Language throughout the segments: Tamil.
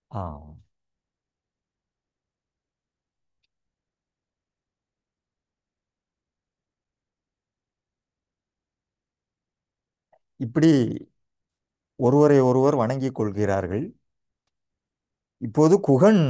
ஆ இப்படி ஒருவரை ஒருவர் வணங்கிக் கொள்கிறார்கள் இப்போது குகன்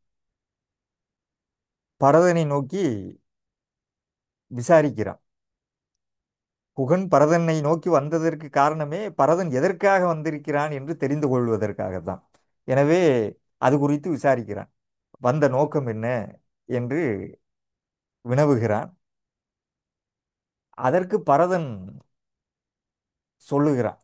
பரதனை நோக்கி விசாரிக்கிறான் குகன் பரதனை நோக்கி வந்ததற்கு காரணமே பரதன் எதற்காக வந்திருக்கிறான் என்று தெரிந்து கொள்வதற்காகத்தான் எனவே அது குறித்து விசாரிக்கிறான் வந்த நோக்கம் என்ன என்று வினவுகிறான் அதற்கு பரதன் சொல்லுகிறான்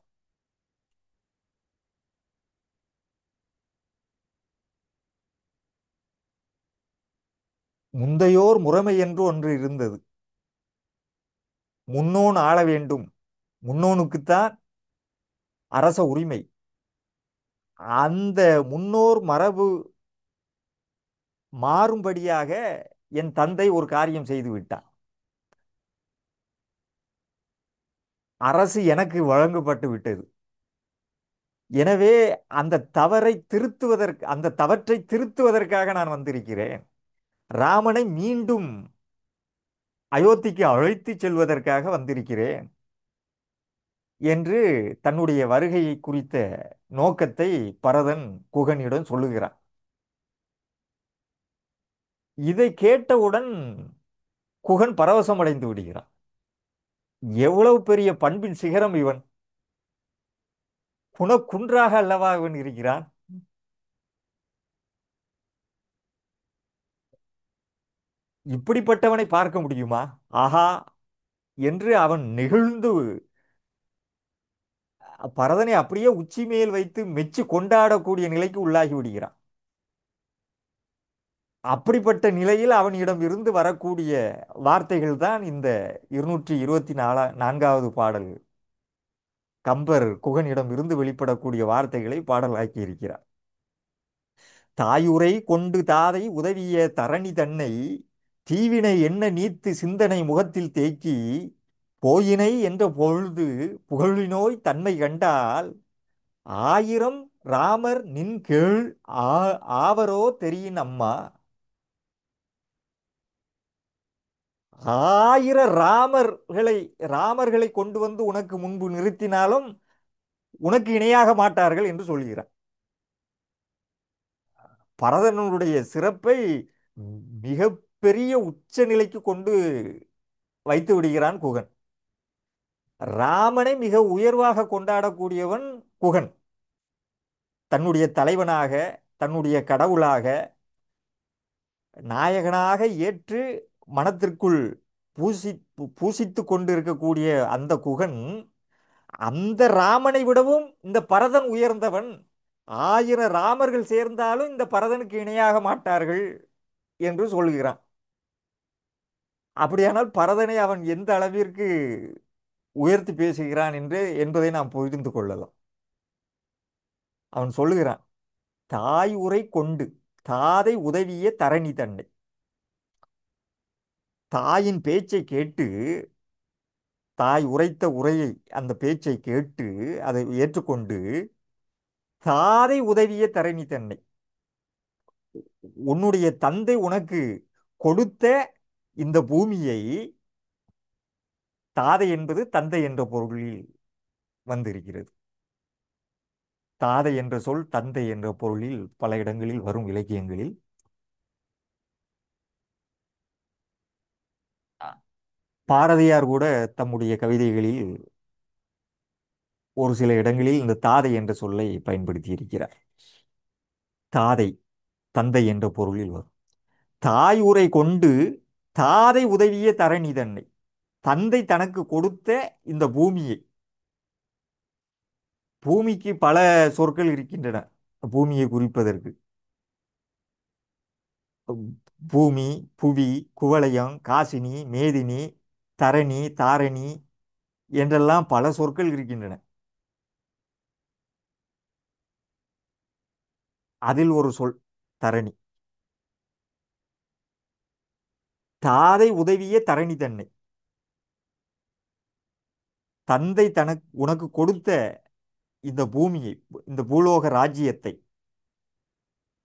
முந்தையோர் முறைமை என்று ஒன்று இருந்தது முன்னோன் ஆள வேண்டும் முன்னோனுக்குத்தான் அரச உரிமை அந்த முன்னோர் மரபு மாறும்படியாக என் தந்தை ஒரு காரியம் செய்து விட்டார் அரசு எனக்கு வழங்கப்பட்டு விட்டது எனவே அந்த தவறை திருத்துவதற்கு அந்த தவற்றை திருத்துவதற்காக நான் வந்திருக்கிறேன் ராமனை மீண்டும் அயோத்திக்கு அழைத்து செல்வதற்காக வந்திருக்கிறேன் என்று தன்னுடைய வருகையை குறித்த நோக்கத்தை பரதன் குகனிடம் சொல்லுகிறான் இதை கேட்டவுடன் குகன் பரவசமடைந்து விடுகிறான் எவ்வளவு பெரிய பண்பின் சிகரம் இவன் குணக்குன்றாக அல்லவா இவன் இருக்கிறான் இப்படிப்பட்டவனை பார்க்க முடியுமா ஆஹா என்று அவன் நெகிழ்ந்து பரதனை அப்படியே உச்சி மேல் வைத்து மெச்சு கொண்டாடக்கூடிய நிலைக்கு உள்ளாகி விடுகிறான் அப்படிப்பட்ட நிலையில் அவனிடம் இருந்து வரக்கூடிய வார்த்தைகள் தான் இந்த இருநூற்றி இருபத்தி நாலா நான்காவது பாடல் கம்பர் குகனிடம் இருந்து வெளிப்படக்கூடிய வார்த்தைகளை பாடலாக்கி இருக்கிறார் தாயுரை கொண்டு தாதை உதவிய தரணி தன்னை தீவினை என்ன நீத்து சிந்தனை முகத்தில் தேக்கி போயினை என்ற பொழுது புகழினோய் தன்மை கண்டால் ஆயிரம் ராமர் நின் கீழ் ஆ- ஆவரோ தெரியின் அம்மா ஆயிர ராமர்களை ராமர்களை கொண்டு வந்து உனக்கு முன்பு நிறுத்தினாலும் உனக்கு இணையாக மாட்டார்கள் என்று சொல்கிறார் பரதனுடைய சிறப்பை மிகப்பெரிய உச்ச நிலைக்கு கொண்டு வைத்து விடுகிறான் குகன் ராமனை மிக உயர்வாக கொண்டாடக்கூடியவன் குகன் தன்னுடைய தலைவனாக தன்னுடைய கடவுளாக நாயகனாக ஏற்று மனத்திற்குள் பூசி பூசித்து கொண்டு இருக்கக்கூடிய அந்த குகன் அந்த ராமனை விடவும் இந்த பரதன் உயர்ந்தவன் ஆயிரம் ராமர்கள் சேர்ந்தாலும் இந்த பரதனுக்கு இணையாக மாட்டார்கள் என்று சொல்கிறான் அப்படியானால் பரதனை அவன் எந்த அளவிற்கு உயர்த்தி பேசுகிறான் என்று என்பதை நாம் புரிந்து கொள்ளலாம் அவன் சொல்லுகிறான் தாய் உரை கொண்டு தாதை உதவிய தரணி தன்னை தாயின் பேச்சை கேட்டு தாய் உரைத்த உரையை அந்த பேச்சை கேட்டு அதை ஏற்றுக்கொண்டு தாதை உதவிய தரணி தன்னை உன்னுடைய தந்தை உனக்கு கொடுத்த இந்த பூமியை தாதை என்பது தந்தை என்ற பொருளில் வந்திருக்கிறது தாதை என்ற சொல் தந்தை என்ற பொருளில் பல இடங்களில் வரும் இலக்கியங்களில் பாரதியார் கூட தம்முடைய கவிதைகளில் ஒரு சில இடங்களில் இந்த தாதை என்ற சொல்லை பயன்படுத்தி இருக்கிறார் தாதை தந்தை என்ற பொருளில் வரும் தாய் உரை கொண்டு தாதை உதவிய தரணி தன்னை தந்தை தனக்கு கொடுத்த இந்த பூமியை பூமிக்கு பல சொற்கள் இருக்கின்றன பூமியை குறிப்பதற்கு பூமி புவி குவலயம் காசினி மேதினி தரணி தாரணி என்றெல்லாம் பல சொற்கள் இருக்கின்றன அதில் ஒரு சொல் தரணி தாதை உதவிய தரணி தன்னை தந்தை தனக்கு உனக்கு கொடுத்த இந்த பூமியை இந்த பூலோக ராஜ்யத்தை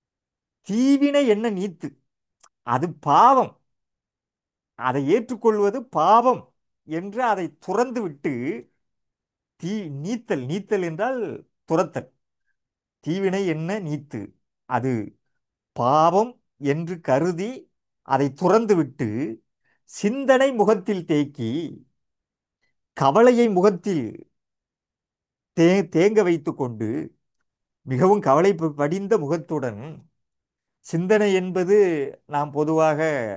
தீவினை என்ன நீத்து அது பாவம் அதை ஏற்றுக்கொள்வது பாவம் என்று அதை துறந்து விட்டு தீ நீத்தல் நீத்தல் என்றால் துரத்தல் தீவினை என்ன நீத்து அது பாவம் என்று கருதி அதை துறந்து விட்டு சிந்தனை முகத்தில் தேக்கி கவலையை முகத்தில் தே தேங்க வைத்துக்கொண்டு மிகவும் கவலை ப- படிந்த முகத்துடன் சிந்தனை என்பது நாம் பொதுவாக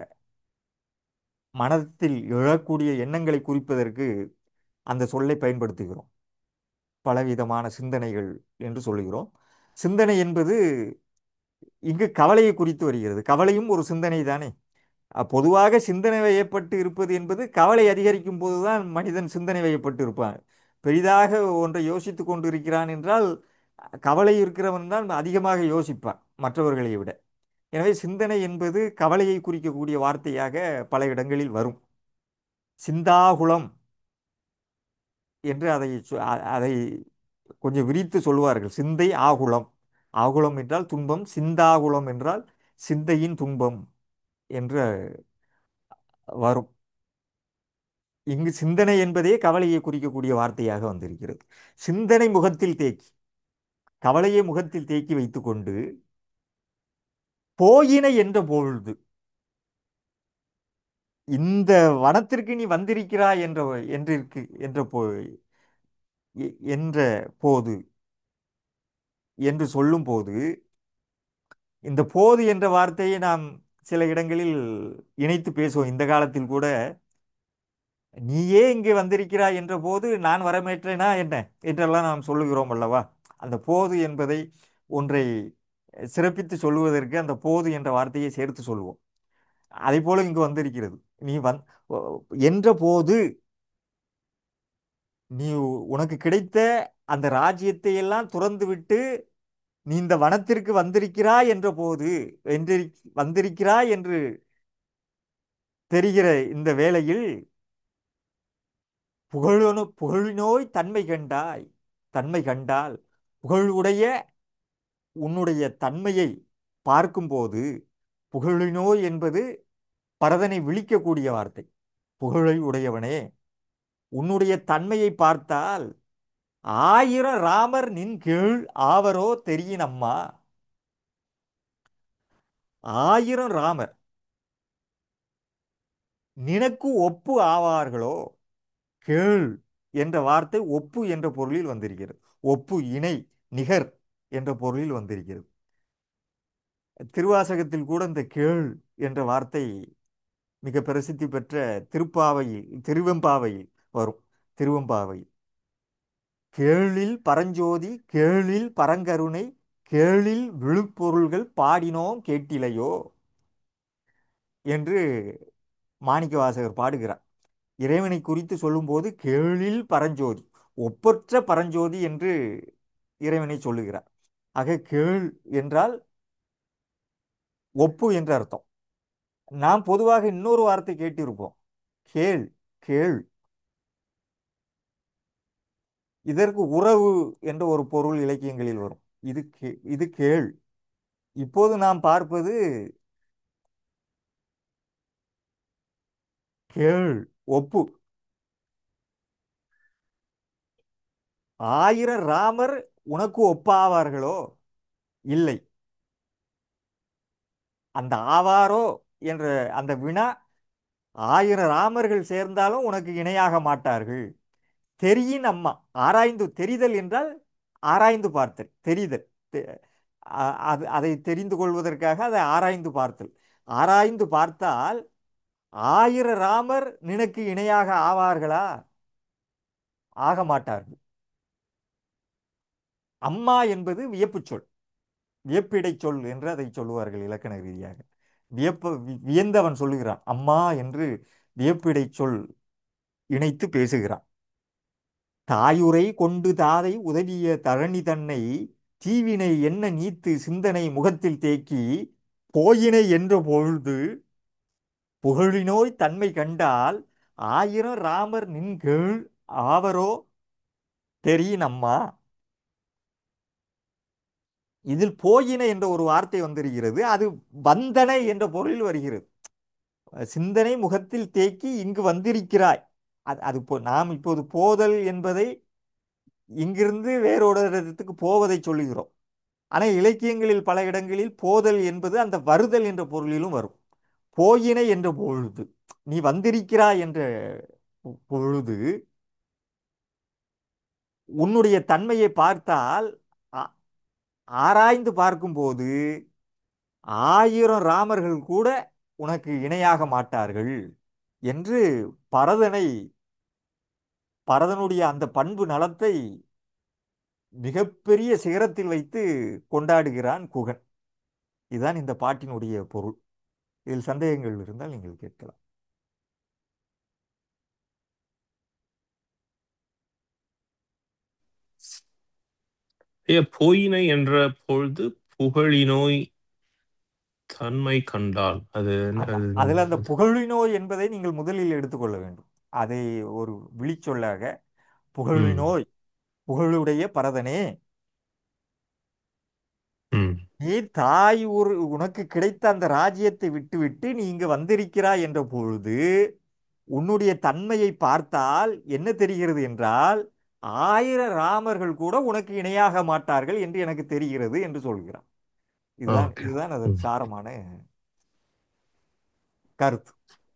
மனத்தில் எழக்கூடிய எண்ணங்களை குறிப்பதற்கு அந்த சொல்லை பயன்படுத்துகிறோம் பலவிதமான சிந்தனைகள் என்று சொல்லுகிறோம் சிந்தனை என்பது இங்கு கவலையை குறித்து வருகிறது கவலையும் ஒரு சிந்தனை தானே அஹ் பொதுவாக சிந்தனை வயப்பட்டு இருப்பது என்பது கவலை அதிகரிக்கும் போதுதான் மனிதன் சிந்தனை வயப்பட்டு இருப்பான் பெரிதாக ஒன்றை யோசித்து கொண்டு இருக்கிறான் என்றால் அஹ் கவலை இருக்கிறவன் தான் அதிகமாக யோசிப்பான் மற்றவர்களை விட எனவே சிந்தனை என்பது கவலையை குறிக்கக்கூடிய வார்த்தையாக பல இடங்களில் வரும் சிந்தாகுளம் என்று அதை சொ- அ- அதை கொஞ்சம் விரித்து சொல்வார்கள் சிந்தை ஆகுளம் ஆகுளம் என்றால் துன்பம் சிந்தாகுளம் என்றால் சிந்தையின் துன்பம் என்று வரும் இங்கு சிந்தனை என்பதே கவலையை குறிக்கக்கூடிய வார்த்தையாக வந்திருக்கிறது சிந்தனை முகத்தில் தேக்கி கவலையை முகத்தில் தேக்கி வைத்துக்கொண்டு போயின என்ற பொழுது இந்த வனத்திற்கு நீ வந்திருக்கிறாய் என்ற என்றிருக்கு என்ற போ எ- என்ற போது என்று சொல்லும்போது இந்த போது என்ற வார்த்தையை நாம் சில இடங்களில் இணைத்து பேசுவோம் இந்த காலத்தில் கூட நீயே இங்கே வந்திருக்கிறாய் என்ற போது நான் வரமேற்றேனா என்ன என்றெல்லாம் நாம் சொல்லுகிறோம் அல்லவா அந்த போது என்பதை ஒன்றை சிறப்பித்து சொல்லுவதற்கு அந்த போது என்ற வார்த்தையை சேர்த்து சொல்லுவோம் அதே போல இங்கு வந்திருக்கிறது நீ வந் என்ற போது நீ உனக்கு கிடைத்த அந்த ராஜ்யத்தை எல்லாம் துறந்து விட்டு நீ இந்த வனத்திற்கு வந்திருக்கிறாய் என்ற போது வென்றிரு வந்திருக்கிறாய் என்று தெரிகிற இந்த வேளையில் புகழனு புகழினோய் தன்மை கண்டாய் தன்மை கண்டால் புகழுடைய உன்னுடைய தன்மையை பார்க்கும்போது புகழினோய் என்பது பரதனை விழிக்கக்கூடிய வார்த்தை புகழை உடையவனே உன்னுடைய தன்மையை பார்த்தால் ஆயிரம் ராமர் நின் கீழ் ஆவரோ தெரியினம்மா ஆயிரம் ராமர் நினக்கு ஒப்பு ஆவார்களோ கேள் என்ற வார்த்தை ஒப்பு என்ற பொருளில் வந்திருக்கிறது ஒப்பு இணை நிகர் என்ற பொருளில் வந்திருக்கிறது திருவாசகத்தில் கூட இந்த கேள் என்ற வார்த்தை மிக பிரசித்தி பெற்ற திருப்பாவையில் திருவெம்பாவையில் வரும் திருவெம்பாவையில் கேளில் பரஞ்சோதி கேளில் பரங்கருணை கேளில் விழுப்பொருள்கள் பாடினோம் கேட்டிலையோ என்று மாணிக்கவாசகர் பாடுகிறார் இறைவனை குறித்து சொல்லும்போது கேளில் பரஞ்சோதி ஒப்பற்ற பரஞ்சோதி என்று இறைவனை சொல்லுகிறார் ஆக கேள் என்றால் ஒப்பு என்று அர்த்தம் நாம் பொதுவாக இன்னொரு வார்த்தை கேட்டிருப்போம் கேள் கேள் இதற்கு உறவு என்ற ஒரு பொருள் இலக்கியங்களில் வரும் இது கே இது கேள் இப்போது நாம் பார்ப்பது கேள் ஒப்பு ஆயிரம் ராமர் உனக்கு ஒப்பாவார்களோ இல்லை அந்த ஆவாரோ என்ற அந்த வினா ஆயிரம் ராமர்கள் சேர்ந்தாலும் உனக்கு இணையாக மாட்டார்கள் தெரியின் அம்மா ஆராய்ந்து தெரிதல் என்றால் ஆராய்ந்து பார்த்தல் தெரிதல் தெ- அ- அது அதை தெரிந்து கொள்வதற்காக அதை ஆராய்ந்து பார்த்தல் ஆராய்ந்து பார்த்தால் ஆயிரம் ராமர் நினக்கு இணையாக ஆவார்களா ஆக மாட்டார்கள் அம்மா என்பது வியப்புச் சொல் வியப்பிடைச் சொல் என்று அதை சொல்லுவார்கள் இலக்கண ரீதியாக வியப்ப வி- வியந்தவன் சொல்லுகிறான் அம்மா என்று வியப்பிடைச் சொல் இணைத்து பேசுகிறான் தாயுரை கொண்டு தாதை உதவிய தரணி தன்னை தீவினை என்ன நீத்து சிந்தனை முகத்தில் தேக்கி போயினை என்ற பொழுது புகழினோய் தன்மை கண்டால் ஆயிரம் ராமர் நின் கீழ் ஆவரோ தெரியினம்மா இதில் போயின என்ற ஒரு வார்த்தை வந்திருக்கிறது அது வந்தன என்ற பொருளில் வருகிறது சிந்தனை முகத்தில் தேக்கி இங்கு வந்திருக்கிறாய் அது அது இப்போ நாம் இப்போது போதல் என்பதை இங்கிருந்து வேறொரு இடத்துக்கு போவதை சொல்லுகிறோம் ஆனால் இலக்கியங்களில் பல இடங்களில் போதல் என்பது அந்த வருதல் என்ற பொருளிலும் வரும் போயினை என்ற பொழுது நீ வந்திருக்கிறாய் என்ற பொ- பொழுது உன்னுடைய தன்மையை பார்த்தால் ஆ- ஆராய்ந்து பார்க்கும்போது ஆயிரம் ராமர்கள் கூட உனக்கு இணையாக மாட்டார்கள் என்று பரதனை பரதனுடைய அந்த பண்பு நலத்தை மிகப்பெரிய சிகரத்தில் வைத்து கொண்டாடுகிறான் குகன் இதுதான் இந்த பாட்டினுடைய பொருள் இதில் சந்தேகங்கள் இருந்தால் நீங்கள் கேட்கலாம் ஐயா போயினை என்ற பொழுது புகழினோய் தன்மை கண்டால் அது என்ன- ஆமா அது அதில் அந்த புகழினோய் என்பதை நீங்கள் முதலில் எடுத்துக்கொள்ள வேண்டும் அதை ஒரு விழிச்சொல்லாக ம் புகழினோய் புகழுடைய பரதனே ம் நீ தாய் ஊர் உனக்கு கிடைத்த அந்த ராஜ்யத்தை விட்டுவிட்டு நீ இங்கு வந்திருக்கிறாய் என்ற பொழுது உன்னுடைய தன்மையை பார்த்தால் என்ன தெரிகிறது என்றால் ஆயிரம் ராமர்கள் கூட உனக்கு இணையாக மாட்டார்கள் என்று எனக்கு தெரிகிறது என்று சொல்கிறான் இதுதான் ஓகே இதுதான் அதன் ம் சாரமான கருத்து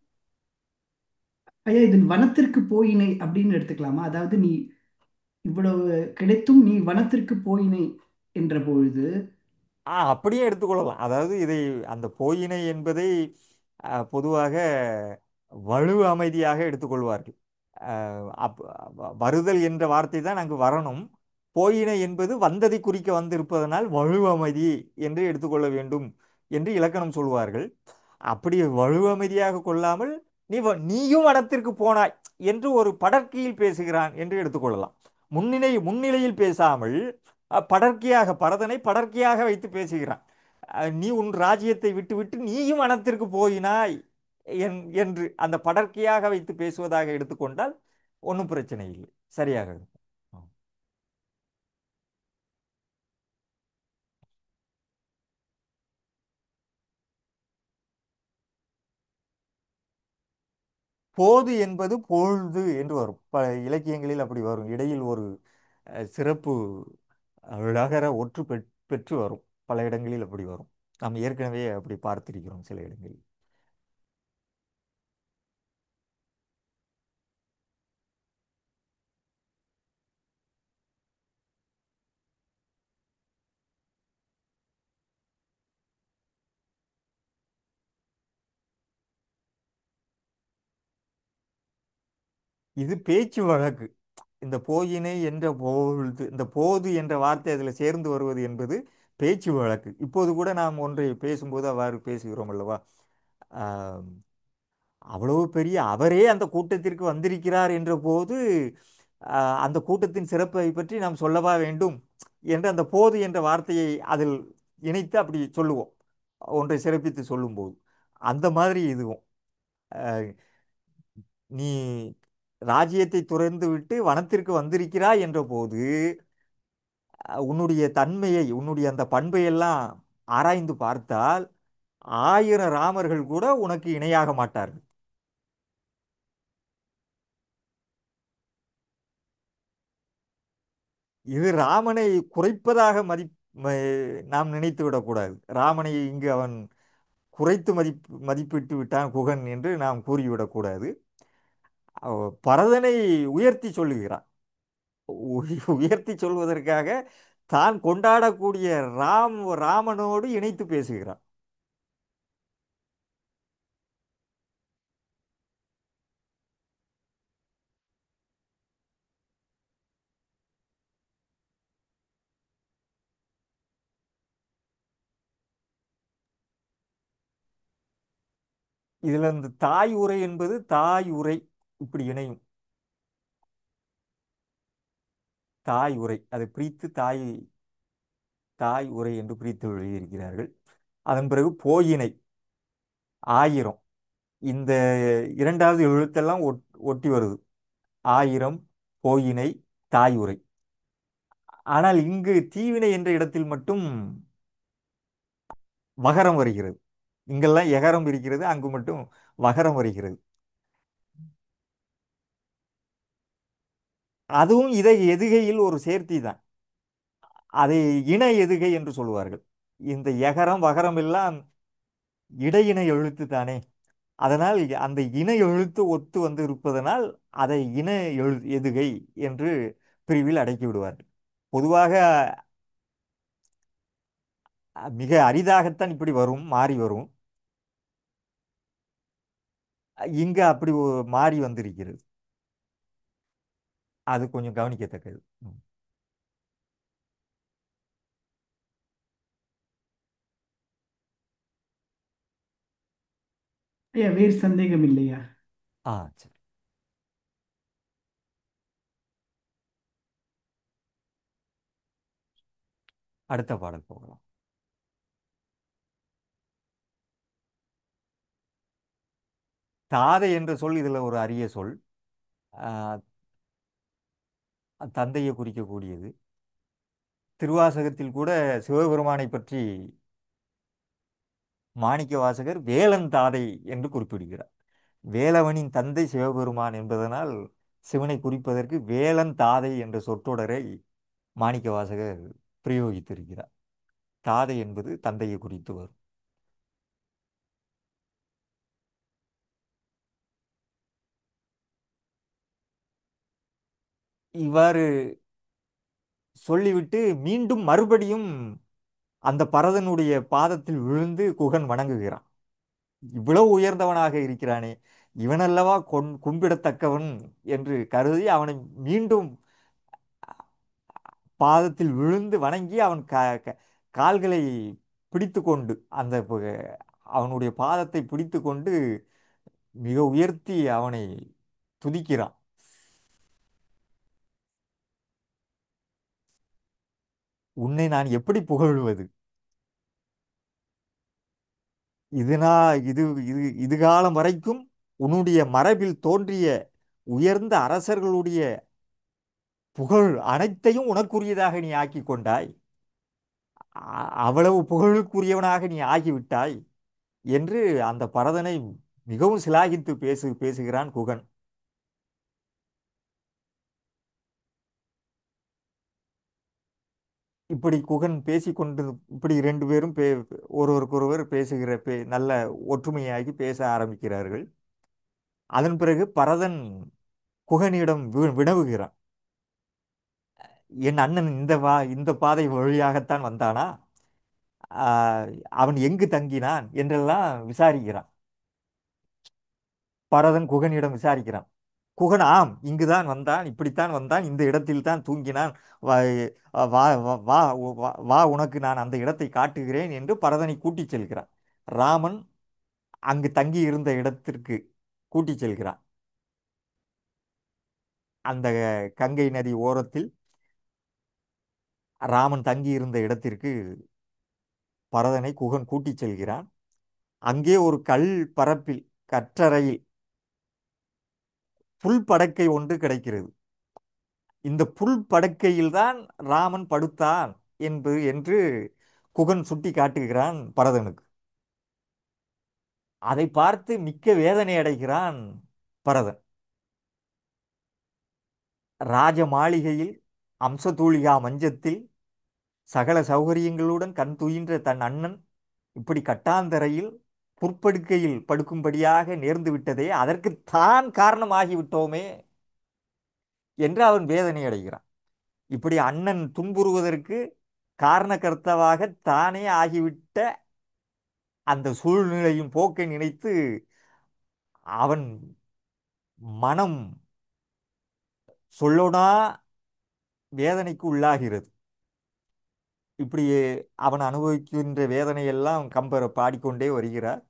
ஐயா இது வனத்திற்கு போயினை அப்படின்னு எடுத்துக்கலாமா அதாவது நீ இவ்வளவு கிடைத்தும் நீ வனத்திற்கு போயினை என்ற பொழுது ஆ அப்படியே எடுத்துக்கொள்ளலாம் அதாவது இதை அந்த போயினை என்பதை ஆ, பொதுவாக வலு அமைதியாக எடுத்துக்கொள்வார்கள் ஆ, அப் வ- வருதல் என்ற வார்த்தை தான் அங்கு வரணும் போயினை என்பது வந்ததை குறிக்க வந்திருப்பதனால் வலு அமைதி என்று எடுத்துக்கொள்ள வேண்டும் என்று இலக்கணம் சொல்வார்கள் அப்படி வலு அமைதியாக கொள்ளாமல் நீ வ- நீயும் வனத்திற்கு போனாய் என்று ஒரு படர்க்கையில் பேசுகிறான் என்று எடுத்துக்கொள்ளலாம் முன்னிலை முன்னிலையில் பேசாமல் அஹ், படர்க்கையாக பரதனை படர்க்கையாக வைத்து பேசுகிறான் அஹ், நீ உன் ராஜ்யத்தை விட்டுவிட்டு நீயும் வனத்திற்கு போயினாய் என்- என்று அந்த படர்க்கையாக வைத்து பேசுவதாக எடுத்துக்கொண்டால் ஒன்றும் பிரச்சனை இல்லை சரியாக இருக்கும் ஆம். போது என்பது பொழுது என்று வரும் பல இலக்கியங்களில் அப்படி வரும் இடையில் ஒரு அஹ், சிறப்பு அஹ், ழகர ஒற்று பெற்- பெற்று வரும் பல இடங்களில் அப்படி வரும் நாம் ஏற்கனவே அப்படி பார்த்திருக்கிறோம் சில இடங்களில் இது பேச்சு வழக்கு இந்த போயினை என்ற பொழுது இந்த போது என்ற வார்த்தை அதில் சேர்ந்து வருவது என்பது பேச்சு வழக்கு இப்போது கூட நாம் ஒன்றை பேசும்போது அவ்வாறு பேசுகிறோம் அல்லவா ஆம், அவ்வளவு பெரிய அவரே அந்த கூட்டத்திற்கு வந்திருக்கிறார் என்ற போது ஆஹ், அந்த கூட்டத்தின் சிறப்பை பற்றி நாம் சொல்லவா வேண்டும் என்று அந்த போது என்ற வார்த்தையை அதில் இணைத்து அப்படி சொல்லுவோம் ஒன்றை சிறப்பித்து சொல்லும்போது அந்த மாதிரி இதுவும் ஆஹ், நீ ராஜ்யத்தை துறந்து விட்டு வனத்திற்கு வந்திருக்கிறாய் என்ற போது அஹ், உன்னுடைய தன்மையை உன்னுடைய அந்த பண்பையெல்லாம் ஆராய்ந்து பார்த்தால் ஆயிரம் ராமர்கள் கூட உனக்கு இணையாக மாட்டார்கள் இது ராமனை குறைப்பதாக மதி ம- நாம் நினைத்து விடக்கூடாது ராமனை இங்கு அவன் குறைத்து மதிப்பு மதிப்பிட்டு விட்டான் குகன் என்று நாம் கூறிவிடக்கூடாது அவ- பரதனை உயர்த்தி சொல்லுகிறான் உய- உயர்த்தி சொல்வதற்காக தான் கொண்டாடக்கூடிய ராம் ராமனோடு இணைத்து பேசுகிறான் இதுல இந்த தாய் உரை என்பது தாய் உரை இப்படி இணையும் தாய் உரை அதை பிரித்து தாய் தாய் உரை என்று பிரித்து எழுதியிருக்கிறார்கள் அதன் பிறகு போயினை ஆயிரம் இந்த இரண்டாவது எழுத்தெல்லாம் ஒட்- ஒட்டி வருது ஆயிரம் போயினை தாய் உரை ஆனால் இங்கு தீவினை என்ற இடத்தில் மட்டும் வகரம் வருகிறது இங்கெல்லாம் எகரம் இருக்கிறது அங்கு மட்டும் வகரம் வருகிறது அதுவும் இதை எதுகையில் ஒரு சேர்த்தி தான் அதை இணை எதுகை என்று சொல்லுவார்கள் இந்த எகரம் வகரம் எல்லாம் இடையினை எழுத்து தானே அதனால் அந்த இணை எழுத்து ஒத்து வந்து இருப்பதனால் அதை இணை எழு எதுகை என்று பிரிவில் அடக்கி விடுவார்கள் பொதுவாக அஹ், மிக அரிதாகத்தான் இப்படி வரும் மாறி வரும் இங்கு அப்படி ஒரு மாறி வந்திருக்கிறது அது கொஞ்சம் கவனிக்கத்தக்கது ம். ஐயா வேறு சந்தேகம் இல்லையா ஆ சரி அடுத்த பாடல் போகலாம் தாதை என்ற சொல் இதில் ஒரு அரிய சொல் ஆஹ், தந்தையை குறிக்கக்கூடியது திருவாசகத்தில் கூட சிவபெருமானை பற்றி மாணிக்க வாசகர் வேலன் தாதை என்று குறிப்பிடுகிறார் வேலவனின் தந்தை சிவபெருமான் என்பதனால் சிவனை குறிப்பதற்கு வேலன் தாதை என்ற சொற்றொடரை மாணிக்க வாசகர் பிரயோகித்திருக்கிறார் தாதை என்பது தந்தையை குறித்து வரும் இவ்வாறு சொல்லிவிட்டு மீண்டும் மறுபடியும் அந்த பரதனுடைய பாதத்தில் விழுந்து குகன் வணங்குகிறான் இவ்வளவு உயர்ந்தவனாக இருக்கிறானே இவனல்லவா கொன் கும்பிடத்தக்கவன் என்று கருதி அவனை மீண்டும் பாதத்தில் விழுந்து வணங்கி அவன் கா க- கால்களை பிடித்து கொண்டு அந்த பு- அவனுடைய பாதத்தை பிடித்து கொண்டு மிக உயர்த்தி அவனை துதிக்கிறான் உன்னை நான் எப்படி புகழுவது இது நான் இது இது இதுகாலம் வரைக்கும் உன்னுடைய மரபில் தோன்றிய உயர்ந்த அரசர்களுடைய புகழ் அனைத்தையும் உனக்குரியதாக நீ ஆக்கி கொண்டாய் அ- அவ்வளவு புகழுக்குரியவனாக நீ ஆகிவிட்டாய் என்று அந்த பரதனை மிகவும் சிலாகித்து பேசு பேசுகிறான் குகன் இப்படி குகன் பேசிக்கொண்டு இப்படி ரெண்டு பேரும் பே ஒருவருக்கொருவர் பேசுகிற பே நல்ல ஒற்றுமையாகி பேச ஆரம்பிக்கிறார்கள் அதன் பிறகு பரதன் குகனிடம் வி- வினவுகிறான் என் அண்ணன் இந்த வா இந்த பாதை வழியாகத்தான் வந்தானா ஆஹ், அவன் எங்கு தங்கினான் என்றெல்லாம் விசாரிக்கிறான் பரதன் குகனிடம் விசாரிக்கிறான் குகன் ஆம் இங்குதான் வந்தான் இப்படித்தான் வந்தான் இந்த இடத்தில் தான் தூங்கினான் வா வா வா வா வா- வா உனக்கு நான் அந்த இடத்தை காட்டுகிறேன் என்று பரதனை கூட்டிச் செல்கிறான் ராமன் அங்கு தங்கி இருந்த இடத்திற்கு கூட்டிச் செல்கிறான் அந்த கங்கை நதி ஓரத்தில் ராமன் தங்கி இருந்த இடத்திற்கு பரதனை குகன் கூட்டிச் செல்கிறான் அங்கே ஒரு கல் பரப்பில் கற்றறையில் புல் படக்கை ஒன்று கிடைக்கிறது இந்த புல் படக்கையில்தான் ராமன் படுத்தான் என்பது என்று குகன் சுட்டி காட்டுகிறான் பரதனுக்கு அதை பார்த்து மிக்க வேதனை அடைகிறான் பரதன் ராஜ மாளிகையில் அம்சதூளிகா மஞ்சத்தில் சகல சௌகரியங்களுடன் கண் துயின்ற தன் அண்ணன் இப்படி கட்டாந்தரையில் புற்படுக்கையில் படுக்கும்படியாக நேர்ந்து விட்டதே அதற்கு தான் காரணமாகி விட்டோமே என்று அவன் வேதனை அடைகிறான் இப்படி அண்ணன் துன்புறுவதற்கு காரணகர்த்தாவாக தானே ஆகிவிட்ட அந்த சூழ்நிலையும் போக்கை நினைத்து அவன் மனம் சொல்லொணா வேதனைக்கு உள்ளாகிறது இப்படி அவன் அனுபவிக்கின்ற வேதனையெல்லாம் கம்பர் பாடிக்கொண்டே வருகிறார்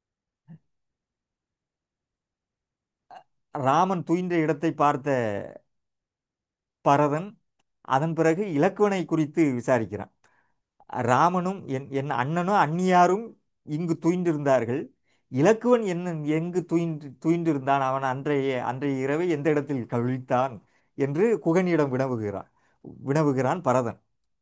ராமன் துயின்ற இடத்தை பார்த்த பரதன் அதன் பிறகு இலக்குவனை குறித்து விசாரிக்கிறான் ராமனும் என் என் அண்ணனும் அந்நியாரும் இங்கு துயின்றிருந்தார்கள் இலக்குவன் என்ன எங்கு துயின்று துயின்றிருந்தான் அவன் அன்றைய அன்றைய இரவை எந்த இடத்தில் கழித்தான் என்று குகனிடம் வினவுகிறான் வினவுகிறான் பரதன்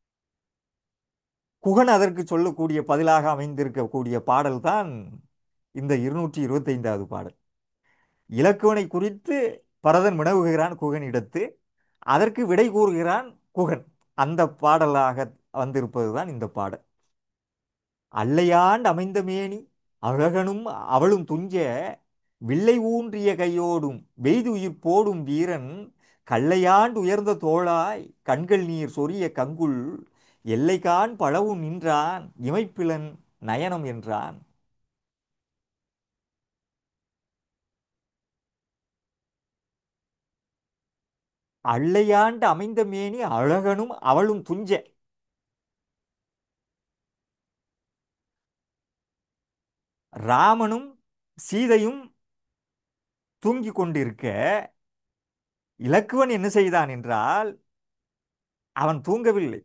குகன் அதற்கு சொல்லக்கூடிய பதிலாக அமைந்திருக்கக்கூடிய பாடல்தான் இந்த இருநூற்றி இருபத்தைந்தாவது பாடல் இலக்குவனை குறித்து பரதன் வினவுகிறான் குகனிடத்து அதற்கு விடை கூறுகிறான் குகன் அந்த பாடலாக வந்திருப்பதுதான் இந்த பாடல் அல்லையாண்ட் அமைந்த மேனி அழகனும் அவளும் துஞ்ச வில்லை ஊன்றிய கையோடும் வெய்துயிர் போடும் வீரன் கல்லையாண்டு உயர்ந்த தோளாய் கண்கள் நீர் சொரிய கங்குல் எல்லைகான் பழவும் நின்றான் இமைப்பிலன் நயனம் என்றான் அள்ளையாண்டு அமைந்த மேனி அழகனும் அவளும் துஞ்ச ராமனும் சீதையும் தூங்கிக் கொண்டிருக்க இலக்குவன் என்ன செய்தான் என்றால் அவன் தூங்கவில்லை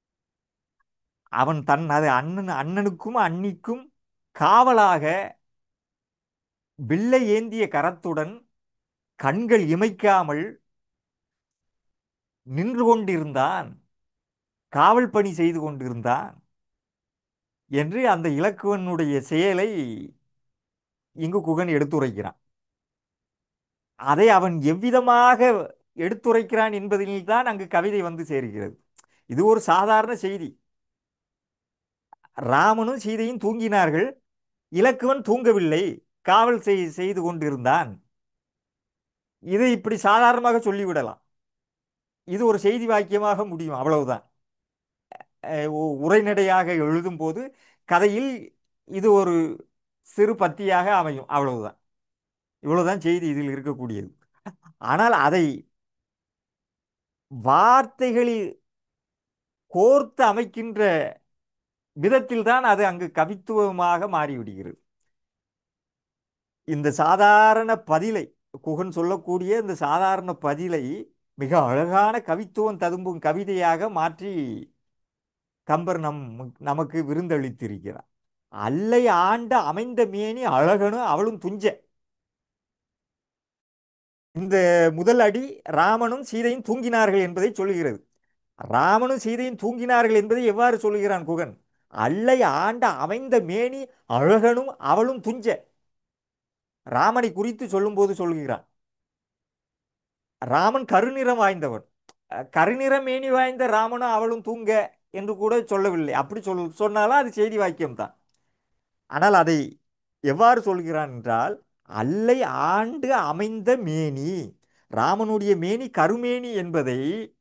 அவன் தன் அது அண்ணன் அண்ணனுக்கும் அன்னிக்கும் காவலாக வில்லை ஏந்திய கரத்துடன் கண்கள் இமைக்காமல் நின்று கொண்டிருந்தான் காவல் பணி செய்து கொண்டிருந்தான் என்று அந்த இலக்குவனுடைய செயலை இங்கு குகன் எடுத்துரைக்கிறான் அதை அவன் எவ்விதமாக எடுத்துரைக்கிறான் என்பதில்தான் அங்கு கவிதை வந்து சேர்கிறது இது ஒரு சாதாரண செய்தி ராமனும் சீதையும் தூங்கினார்கள் இலக்குவன் தூங்கவில்லை காவல் செய் செய்து கொண்டிருந்தான் இதை இப்படி சாதாரணமாக சொல்லிவிடலாம் இது ஒரு செய்தி வாக்கியமாக முடியும் அவ்வளவுதான் அஹ் உ- உரைநடையாக எழுதும்போது கதையில் இது ஒரு சிறு பத்தியாக அமையும் அவ்வளவுதான் இவ்வளவுதான் செய்தி இதில் இருக்கக்கூடியது ஆனால் அதை வார்த்தைகளில் கோர்த்து அமைக்கின்ற விதத்தில் தான் அது அங்கு கவித்துவமாக மாறிவிடுகிறது இந்த சாதாரண பதிலை குகன் சொல்லக்கூடிய இந்த சாதாரண பதிலை மிக அழகான கவித்துவம் ததும்பும் கவிதையாக மாற்றி கம்பர் நம் நமக்கு விருந்தளித்திருக்கிறார் அல்லை ஆண்ட அமைந்த மேனி அழகனும் அவளும் துஞ்ச இந்த முதல் அடி ராமனும் சீதையும் தூங்கினார்கள் என்பதை சொல்லுகிறது ராமனும் சீதையும் தூங்கினார்கள் என்பதை எவ்வாறு சொல்லுகிறான் குகன் அல்லை ஆண்ட அமைந்த மேனி அழகனும் அவளும் துஞ்ச ராமனை குறித்து சொல்லும்போது சொல்கிறான் ராமன் கருநிறம் வாய்ந்தவன் அஹ் கருநிற மேனி வாய்ந்த ராமனும் அவளும் தூங்க என்று கூட சொல்லவில்லை அப்படி சொல் சொன்னாலும் அது செய்தி வாக்கியம்தான் ஆனால் அதை எவ்வாறு சொல்கிறான் என்றால் அல்லை ஆண்டு அமைந்த மேனி ராமனுடைய மேனி கருமேனி என்பதை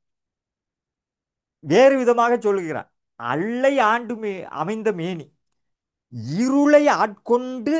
வேறு விதமாக சொல்லுகிறான் அல்லை ஆண்டு மே அமைந்த மேனி இருளை ஆட்கொண்டு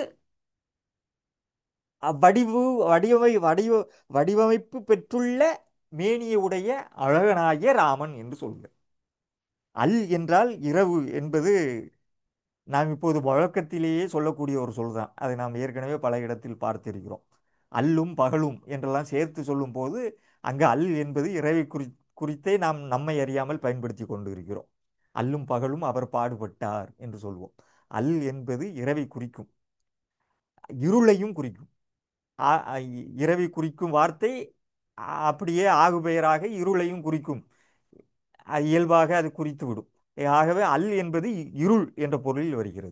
வடிவு வடிவமை வடிவ வடிவமைப்பு பெற்றுள்ள மேனியுடைய அழகனாகிய ராமன் என்று சொல்கிறார் அல் என்றால் இரவு என்பது நாம் இப்போது வழக்கத்திலேயே சொல்லக்கூடிய ஒரு சொல் தான் அதை நாம் ஏற்கனவே பல இடத்தில் பார்த்திருக்கிறோம் அல்லும் பகலும் என்றெல்லாம் சேர்த்து சொல்லும்போது அங்கு அல் என்பது இரவை குறி குறித்தே நாம் நம்மை அறியாமல் பயன்படுத்தி கொண்டு இருக்கிறோம் அல்லும் பகலும் அவர் பாடுபட்டார் என்று சொல்வோம் அல் என்பது இரவை குறிக்கும் இருளையும் குறிக்கும் ஆ- ஆ- இரவை குறிக்கும் வார்த்தை ஆ- அப்படியே ஆகுபெயராக இருளையும் குறிக்கும் அது இயல்பாக அது குறித்து விடும் ஆகவே அல் என்பது இருள் என்ற பொருளில் வருகிறது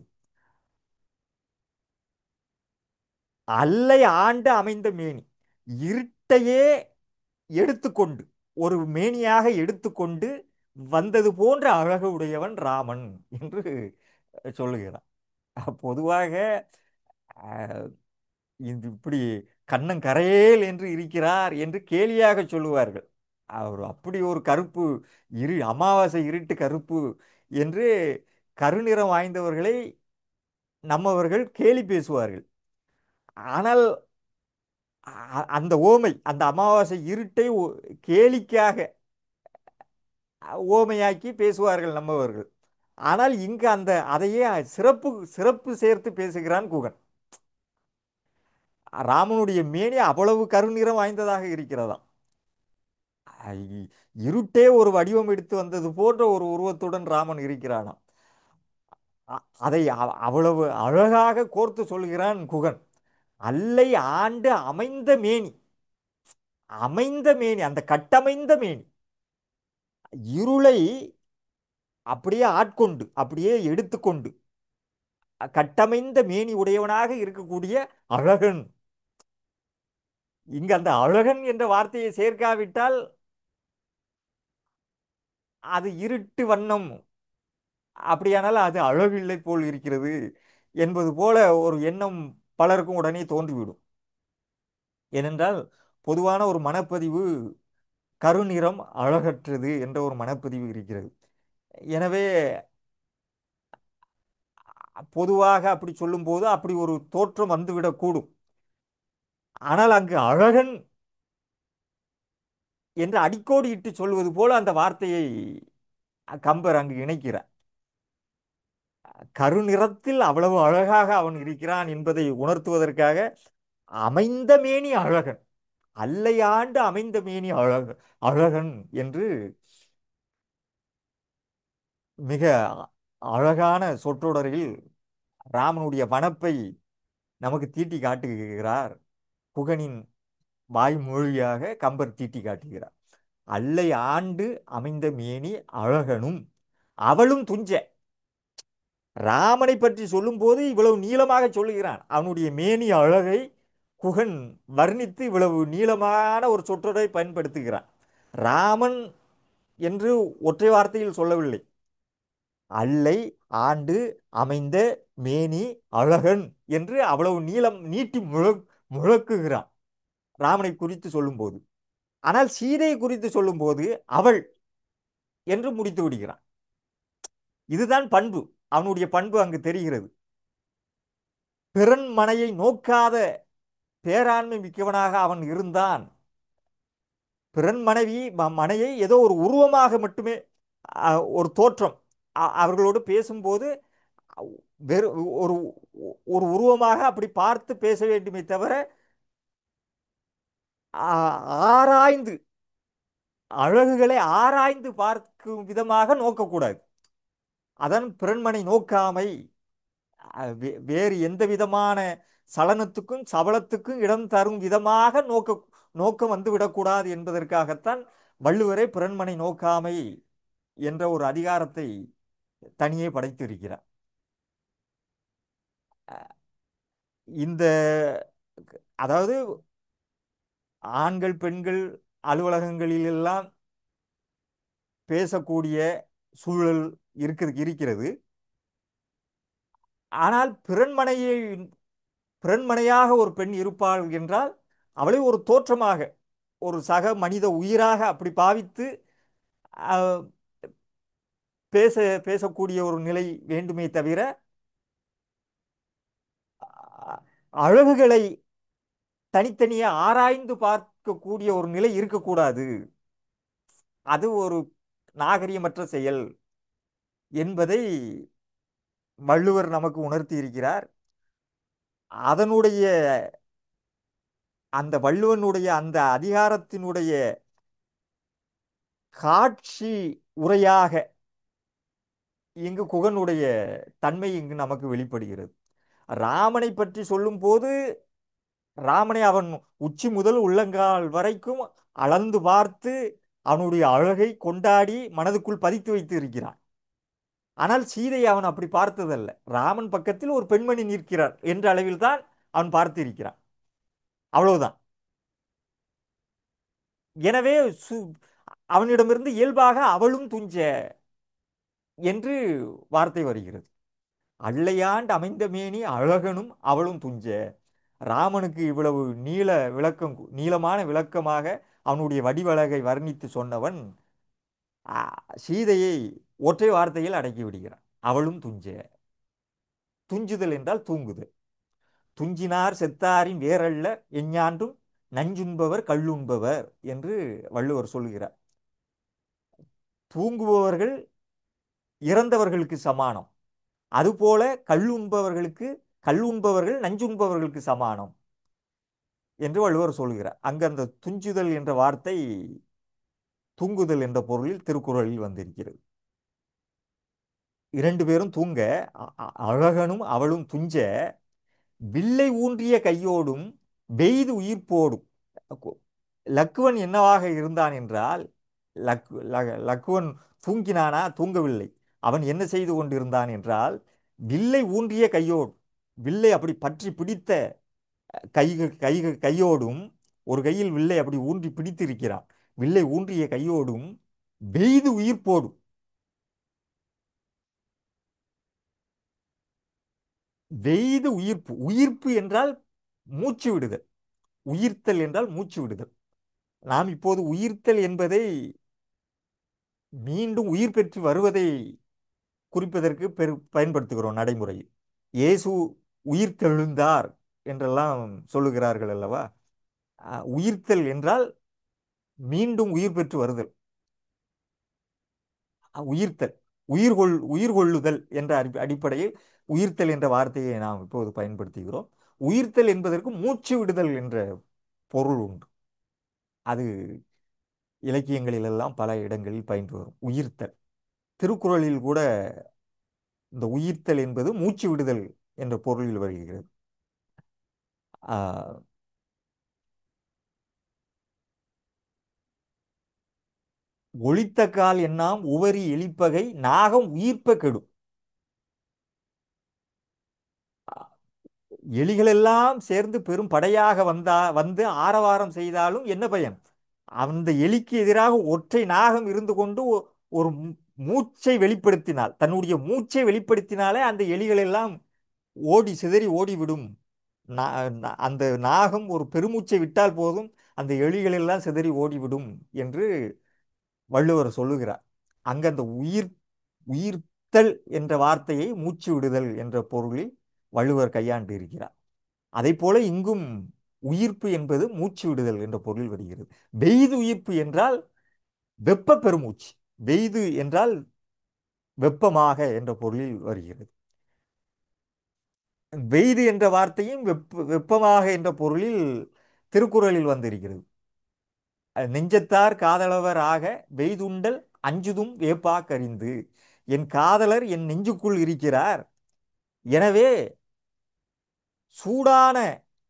அல்லை ஆண்டு அமைந்த மேனி இருட்டையே எடுத்துக்கொண்டு ஒரு மேனியாக எடுத்துக்கொண்டு வந்தது போன்ற அழகு உடையவன் ராமன் என்று சொல்லுகிறான் பொதுவாக அஹ், இது இப்படி கண்ணங்கரையேல் என்று இருக்கிறார் என்று கேலியாக சொல்லுவார்கள் அவர் அப்படி ஒரு கருப்பு இரு அமாவாசை இருட்டு கருப்பு என்று கருநிறம் வாய்ந்தவர்களை நம்மவர்கள் கேலி பேசுவார்கள் ஆனால் அ- அந்த ஓமை அந்த அமாவாசை இருட்டை ஓ- கேலிக்காக ஓமையாக்கி பேசுவார்கள் நம்மவர்கள் ஆனால் இங்கு அந்த அதையே சிறப்பு சிறப்பு சேர்த்து பேசுகிறான் குகன் ராமனுடைய மேனி அவ்வளவு கருநிறம் வாய்ந்ததாக இருக்கிறதாம் ஐ- இருட்டே ஒரு வடிவம் எடுத்து வந்தது போன்ற ஒரு உருவத்துடன் ராமன் இருக்கிறானாம் அ- அதை அவ- அவ்வளவு அழகாக கோர்த்து சொல்கிறான் குகன் அல்லை ஆண்டு அமைந்த மேனி அமைந்த மேனி அந்த கட்டமைந்த மேனி இருளை அப்படியே ஆட்கொண்டு அப்படியே எடுத்துக்கொண்டு கட்டமைந்த மேனி உடையவனாக இருக்கக்கூடிய அழகன் இங்கு அந்த அழகன் என்ற வார்த்தையை சேர்க்காவிட்டால் அது இருட்டு வண்ணம் அப்படியானால் அது அழகில்லை போல் இருக்கிறது என்பது போல ஒரு எண்ணம் பலருக்கும் உடனே தோன்றிவிடும் ஏனென்றால் பொதுவான ஒரு மனப்பதிவு கருநிறம் அழகற்றது என்ற ஒரு மனப்பதிவு இருக்கிறது எனவே பொதுவாக அப்படி சொல்லும்போது அப்படி ஒரு தோற்றம் வந்துவிடக்கூடும் ஆனால் அங்கு அழகன் என்று அடிக்கோடி இட்டு சொல்வது போல அந்த வார்த்தையை கம்பர் அங்கு இணைக்கிறார் கருநிறத்தில் அவ்வளவு அழகாக அவன் இருக்கிறான் என்பதை உணர்த்துவதற்காக அமைந்த மேனி அழகன் அல்லையாண்டு அமைந்த மேனி அழக அழகன் என்று மிக அழகான சொற்றொடரில் ராமனுடைய வனப்பை நமக்கு தீட்டி காட்டுகிறார் குகனின் வாய்மொழியாக கம்பர் தீட்டி காட்டுகிறார் அல்லை ஆண்டு அமைந்த மேனி அழகனும் அவளும் துஞ்ச ராமனை பற்றி சொல்லும்போது இவ்வளவு நீளமாக சொல்லுகிறான் அவனுடைய மேனி அழகை குகன் வர்ணித்து இவ்வளவு நீளமான ஒரு சொற்றொடரை பயன்படுத்துகிறான் ராமன் என்று ஒற்றை வார்த்தையில் சொல்லவில்லை அல்லை ஆண்டு அமைந்த மேனி அழகன் என்று அவ்வளவு நீளம் நீட்டி முழ முழக்குகிறான் ராமனை குறித்து சொல்லும்போது ஆனால் சீதையை குறித்து சொல்லும்போது அவள் என்று முடித்து விடுகிறான் இதுதான் பண்பு அவனுடைய பண்பு அங்கு தெரிகிறது பிறன் மனையை நோக்காத பேராண்மை மிக்கவனாக அவன் இருந்தான் பிறன் மனைவி ம- மனையை ஏதோ ஒரு உருவமாக மட்டுமே அ, ஒரு தோற்றம் அ- அவர்களோடு பேசும்போது வெறு ஒரு ஒரு உருவமாக அப்படி பார்த்து பேச வேண்டுமே தவிர ஆ- ஆராய்ந்து அழகுகளை ஆராய்ந்து பார்க்கும் விதமாக நோக்கக்கூடாது அதன் பிறன்மனை நோக்காமை அஹ், வே- வேறு எந்த விதமான சலனத்துக்கும் சபலத்துக்கும் இடம் தரும் விதமாக நோக்க நோக்கம் வந்து விடக்கூடாது என்பதற்காகத்தான் வள்ளுவரே பிறன்மனை நோக்காமை என்ற ஒரு அதிகாரத்தை தனியே படைத்திருக்கிறார் இந்த அதாவது ஆண்கள் பெண்கள் அலுவலகங்களிலெல்லாம் பேசக்கூடிய சூழல் இருக்குது இருக்கிறது ஆனால் பிறன்மனையை பிறன்மனையாக ஒரு பெண் இருப்பாள் என்றால் அவளை ஒரு தோற்றமாக ஒரு சக மனித உயிராக அப்படி பாவித்து அஹ், பேச பேசக்கூடிய ஒரு நிலை வேண்டுமே தவிர அ- அழகுகளை தனித்தனியே ஆராய்ந்து பார்க்கக்கூடிய ஒரு நிலை இருக்கக்கூடாது அது ஒரு நாகரிகமற்ற செயல் என்பதை வள்ளுவர் நமக்கு உணர்த்தி இருக்கிறார் அதனுடைய அந்த வள்ளுவனுடைய அந்த அதிகாரத்தினுடைய காட்சி உரையாக இங்கு குகனுடைய தன்மை இங்கு நமக்கு வெளிப்படுகிறது ராமனை பற்றி சொல்லும்போது ராமனை அவன் உச்சி முதல் உள்ளங்கால் வரைக்கும் அளந்து பார்த்து அவனுடைய அழகை கொண்டாடி மனதுக்குள் பதித்து வைத்து இருக்கிறான் ஆனால் சீதையை அவன் அப்படி பார்த்ததல்ல ராமன் பக்கத்தில் ஒரு பெண்மணி நிற்கிறார் என்ற அளவில் தான் அவன் பார்த்து இருக்கிறான் அவ்வளவுதான் எனவே சு அவனிடமிருந்து இயல்பாக அவளும் துஞ்ச என்று வார்த்தை வருகிறது அல்லையாண்டு அமைந்த மேனி அழகனும் அவளும் துஞ்ச ராமனுக்கு இவ்வளவு நீள விளக்கம் நீளமான விளக்கமாக அவனுடைய வடிவழகை வர்ணித்து சொன்னவன் ஆ, சீதையை ஒற்றை வார்த்தையில் அடக்கி விடுகிறான் அவளும் துஞ்ச துஞ்சுதல் என்றால் தூங்குதல் துஞ்சினார் செத்தாரின் வேறல்ல எஞ்ஞான்றும் நஞ்சுண்பவர் கள்ளுண்பவர் என்று வள்ளுவர் சொல்கிறார் தூங்குபவர்கள் இறந்தவர்களுக்கு சமானம் அதுபோல கள்ளுண்பவர்களுக்கு கள்ளுண்பவர்கள் நஞ்சுண்பவர்களுக்கு சமானம் என்று வள்ளுவர் சொல்கிறார் அங்கு அந்த துஞ்சுதல் என்ற வார்த்தை தூங்குதல் என்ற பொருளில் திருக்குறளில் வந்திருக்கிறது இரண்டு பேரும் தூங்க அ- அ- அழகனும் அவளும் துஞ்ச வில்லை ஊன்றிய கையோடும் வெய்து உயிர்ப்போடும் கு- லக்குவன் என்னவாக இருந்தான் என்றால் லக் ல- லக்குவன் தூங்கினானா தூங்கவில்லை அவன் என்ன செய்து கொண்டிருந்தான் என்றால் வில்லை ஊன்றிய கையோடு வில்லை அப்படி பற்றி பிடித்த கைகள் கைகள் கையோடும் ஒரு கையில் வில்லை அப்படி ஊன்றி பிடித்திருக்கிறான் வில்லை ஊன்றிய கையோடும் வெய்து உயிர்ப்போடும் வெய்து உயிர்ப்பு உயிர்ப்பு என்றால் மூச்சு விடுதல் உயிர்த்தல் என்றால் மூச்சு விடுதல் நாம் இப்போது உயிர்த்தல் என்பதை மீண்டும் உயிர் பெற்று வருவதை குறிப்பதற்கு பெரு பயன்படுத்துகிறோம் நடைமுறையில் இயேசு உயிர்த்தெழுந்தார் என்றெல்லாம் சொல்லுகிறார்கள் அல்லவா அஹ், உயிர்த்தல் என்றால் மீண்டும் உயிர் பெற்று வருதல் அஹ், உயிர்த்தல் உயிர்கொள் உயிர்கொள்ளுதல் என்ற அடி- அடிப்படையில் உயிர்த்தல் என்ற வார்த்தையை நாம் இப்போது பயன்படுத்துகிறோம் உயிர்த்தல் என்பதற்கு மூச்சு விடுதல் என்ற பொருள் உண்டு அது இலக்கியங்களிலெல்லாம் பல இடங்களில் பயின்று வரும் உயிர்த்தல் திருக்குறளில் கூட இந்த உயிர்த்தல் என்பது மூச்சு விடுதல் என்ற பொருளில் வருகிறது ஆஹ், ஒளித்த கால் என்னாம் உவரி எலிப்பகை நாகம் உயிர்ப்ப கெடும் எலிகளெல்லாம் சேர்ந்து பெரும் படையாக வந்தா வந்து ஆரவாரம் செய்தாலும் என்ன பயன் அந்த எலிக்கு எதிராக ஒற்றை நாகம் இருந்து கொண்டு ஒ- ஒரு மூ- மூச்சை வெளிப்படுத்தினால் தன்னுடைய மூச்சை வெளிப்படுத்தினாலே அந்த எலிகள் எல்லாம் ஓடி சிதறி ஓடிவிடும் நா- நா- அந்த நாகம் ஒரு பெருமூச்சை விட்டால் போதும் அந்த எலிகள் எல்லாம் சிதறி ஓடிவிடும் என்று வள்ளுவர் சொல்லுகிறார் அங்க அந்த உயிர் உயிர்த்தல் என்ற வார்த்தையை மூச்சு விடுதல் என்ற பொருளில் வள்ளுவர் கையாண்டு இருக்கிறார் அதை போல இங்கும் உயிர்ப்பு என்பது மூச்சு விடுதல் என்ற பொருளில் வருகிறது வெய்து உயிர்ப்பு என்றால் வெப்ப பெருமூச்சு வெய்து என்றால் வெப்பமாக என்ற பொருளில் வருகிறது வெய்து என்ற வார்த்தையும் வெப்ப வெப்பமாக என்ற பொருளில் திருக்குறளில் வந்திருக்கிறது அஹ் நெஞ்சத்தார் காதலவர் ஆக வெய்துண்டல் அஞ்சுதும் வேப்பா கரிந்து என் காதலர் என் நெஞ்சுக்குள் இருக்கிறார் எனவே சூடான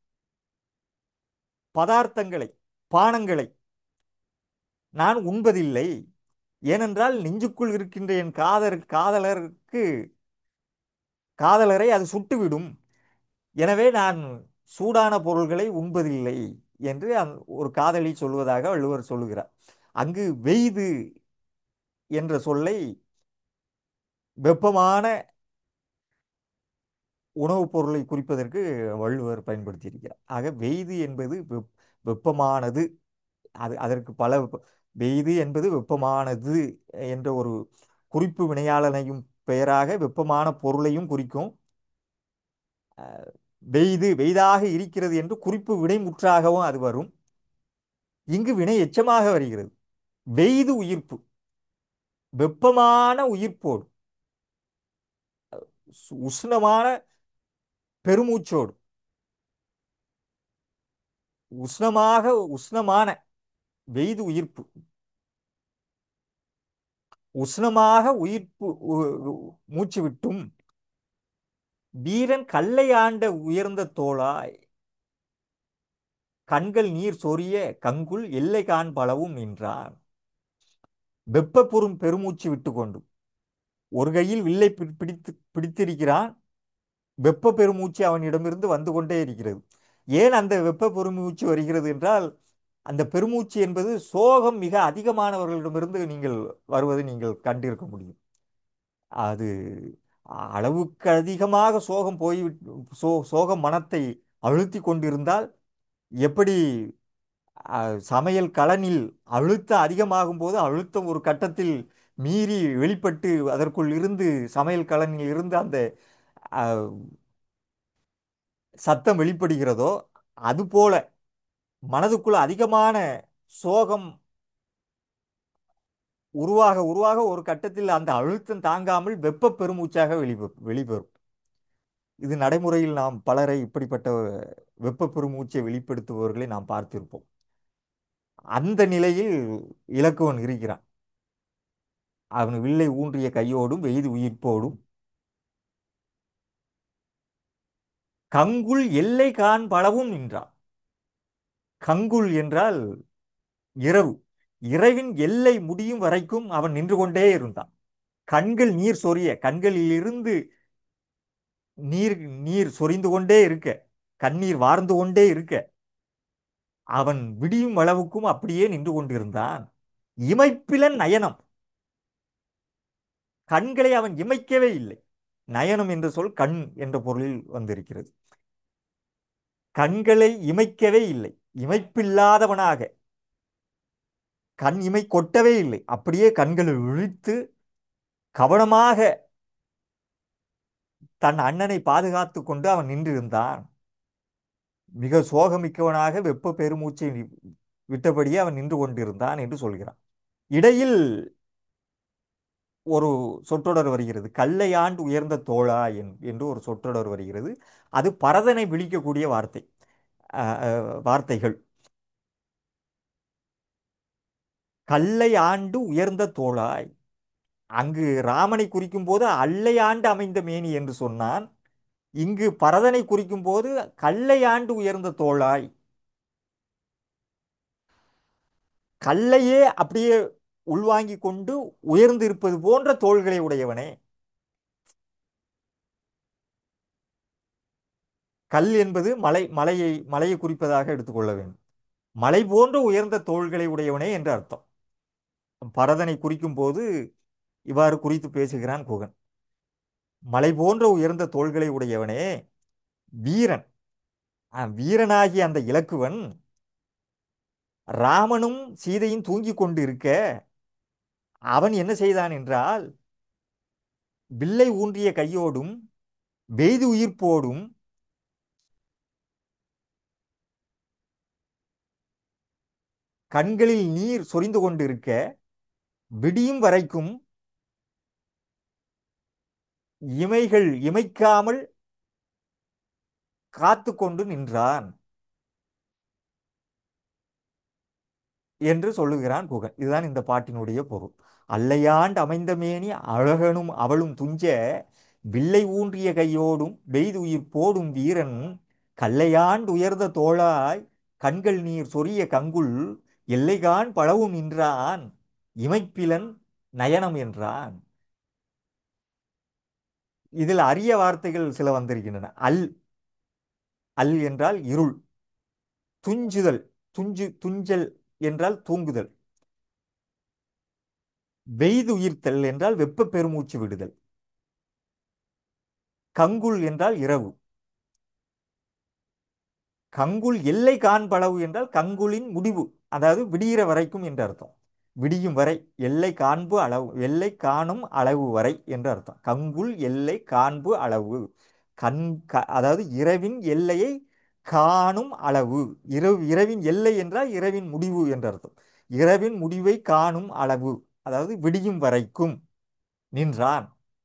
பதார்த்தங்களை பானங்களை நான் உண்பதில்லை ஏனென்றால் நெஞ்சுக்குள் இருக்கின்ற என் காதல் காதலருக்கு காதலரை அது சுட்டுவிடும் எனவே நான் சூடான பொருள்களை உண்பதில்லை என்று அந்த- ஒரு காதலி சொல்வதாக வள்ளுவர் சொல்லுகிறார் அங்கு வெய்து என்ற சொல்லை வெப்பமான உணவுப் பொருளை குறிப்பதற்கு வள்ளுவர் பயன்படுத்தியிருக்கிறார் ஆக வெய்து என்பது வெப் வெப்பமானது அது அதற்கு பல வெப்ப- வெய்து என்பது வெப்பமானது என்ற ஒரு குறிப்பு வினையாளனையும் பெயராக வெப்பமான பொருளையும் குறிக்கும் வெய்து வெய்தாக இருக்கிறது என்று குறிப்பு வினைமுற்றாகவும் அது வரும் இங்கு வினை எச்சமாக வருகிறது வெய்து உயிர்ப்பு வெப்பமான உயிர்ப்போடு சு- உஷ்ணமான பெருமூச்சோடு உஷ்ணமாக உஷ்ணமான வெய்து உயிர்ப்பு உஷ்ணமாக உயிர்ப்பு உ- உ- மூச்சு விட்டும் வீரன் கல்லை ஆண்ட உயர்ந்த தோளாய் கண்கள் நீர் சொரிய கங்குல் எல்லை காண் பலவும் நின்றான் வெப்பப்புறும் பெருமூச்சு விட்டுக்கொண்டு ஒரு கையில் வில்லை பி- பிடித்து பிடித்திருக்கிறான் வெப்ப பெருமூச்சு அவனிடமிருந்து வந்து கொண்டே இருக்கிறது ஏன் அந்த வெப்ப பெருமூச்சு வருகிறது என்றால் அந்த பெருமூச்சு என்பது சோகம் மிக அதிகமானவர்களிடமிருந்து நீங்கள் வருவதை நீங்கள் கண்டிருக்க முடியும் அது அளவுக்கு அதிகமாக சோகம் போய்விட்டு சோ சோகம் மனத்தை அழுத்தி கொண்டிருந்தால் எப்படி அஹ், சமையல் கலனில் அழுத்தம் அதிகமாகும் போது அழுத்தம் ஒரு கட்டத்தில் மீறி வெளிப்பட்டு அதற்குள் இருந்து சமையல் கலனில் இருந்து அந்த அஹ், சத்தம் வெளிப்படுகிறதோ அதுபோல மனதுக்குள் அதிகமான சோகம் உருவாக உருவாக ஒரு கட்டத்தில் அந்த அழுத்தம் தாங்காமல் வெப்ப பெருமூச்சாக வெளிவ வெளிவரும் இது நடைமுறையில் நாம் பலரை இப்படிப்பட்ட வெப்ப பெருமூச்சை வெளிப்படுத்துபவர்களை நாம் பார்த்திருப்போம் அந்த நிலையில் இலக்குவன் இருக்கிறான் அவன் வில்லை ஊன்றிய கையோடும் வெய்து உயிர்ப்போடும் கங்குல் எல்லை காண் பலவும் நின்றான் கங்குல் என்றால் இரவு இரவின் எல்லை முடியும் வரைக்கும் அவன் நின்று கொண்டே இருந்தான் கண்கள் நீர் சொரிய கண்களில் இருந்து நீர் நீர் சொரிந்து கொண்டே இருக்க கண்ணீர் வார்ந்து கொண்டே இருக்க அவன் விடியும் அளவுக்கும் அப்படியே நின்று கொண்டிருந்தான் இமைப்பிலன் நயனம் கண்களை அவன் இமைக்கவே இல்லை நயனம் என்ற சொல் கண் என்ற பொருளில் வந்திருக்கிறது கண்களை இமைக்கவே இல்லை இமைப்பில்லாதவனாக கண் இமை கொட்டவே இல்லை அப்படியே கண்களை இழுத்து கவனமாக தன் அண்ணனை பாதுகாத்து கொண்டு அவன் நின்றிருந்தான் மிக சோகமிக்கவனாக வெப்ப பெருமூச்சை விட்டபடியே அவன் நின்று கொண்டிருந்தான் என்று சொல்கிறான் இடையில் ஒரு சொற்றொடர் வருகிறது கல்லை ஆண்டு உயர்ந்த தோழா என் என்று ஒரு சொற்றொடர் வருகிறது அது பரதனை விழிக்கக்கூடிய வார்த்தை அஹ், அஹ், வார்த்தைகள் கல்லை ஆண்டு உயர்ந்த தோளாய் அங்கு ராமனை குறிக்கும் போது அல்லை ஆண்டு அமைந்த மேனி என்று சொன்னான் இங்கு பரதனை குறிக்கும் போது கல்லை ஆண்டு உயர்ந்த தோளாய் கல்லையே அப்படியே உள்வாங்கி கொண்டு உயர்ந்து இருப்பது போன்ற தோள்களை உடையவனே கல் என்பது மலை மலையை மலையை குறிப்பதாக எடுத்துக்கொள்ள வேண்டும் மலை போன்ற உயர்ந்த தோள்களை உடையவனே என்று அர்த்தம் பரதனை குறிக்கும் போது இவ்வாறு குறித்து பேசுகிறான் குகன் மலை போன்ற உயர்ந்த தோள்களை உடையவனே வீரன் அஹ், வீரனாகிய அந்த இலக்குவன் ராமனும் சீதையும் தூங்கிக் கொண்டு இருக்க அவன் என்ன செய்தான் என்றால் வில்லை ஊன்றிய கையோடும் வெய்து உயிர்ப்போடும் கண்களில் நீர் சொரிந்து கொண்டிருக்க விடியும் வரைக்கும் இமைகள் இமைக்காமல் காத்து கொண்டு நின்றான் என்று சொல்லுகிறான் குகன் இதுதான் இந்த பாட்டினுடைய பொருள் அல்லையாண்டு அமைந்த மேனி அழகனும் அவளும் துஞ்ச வில்லை ஊன்றிய கையோடும் வெய்துயிர் போடும் வீரன் கல்லையாண்டு உயர்ந்த தோளாய் கண்கள் நீர் சொரிய கங்குல் எல்லைகான் பழவும் நின்றான் இமைப்பிலன் நயனம் என்றான் இதில் அரிய வார்த்தைகள் சில வந்திருக்கின்றன அல் அல் என்றால் இருள் துஞ்சுதல் துஞ்சு துஞ்சல் என்றால் தூங்குதல் வெய்துயிர்த்தல் என்றால் வெப்ப பெருமூச்சு விடுதல் கங்குல் என்றால் இரவு கங்குல் எல்லை காண்பளவு என்றால் கங்குலின் முடிவு அதாவது விடிகிற வரைக்கும் என்று அர்த்தம் விடியும் வரை எல்லை காண்பு அளவு எல்லை காணும் அளவு வரை என்று அர்த்தம் கங்குல் எல்லை காண்பு அளவு கண் க அதாவது இரவின் எல்லையை காணும் அளவு இரவு இரவின் எல்லை என்றால் இரவின் முடிவு என்று அர்த்தம் இரவின் முடிவை காணும் அளவு அதாவது விடியும் வரைக்கும் நின்றான்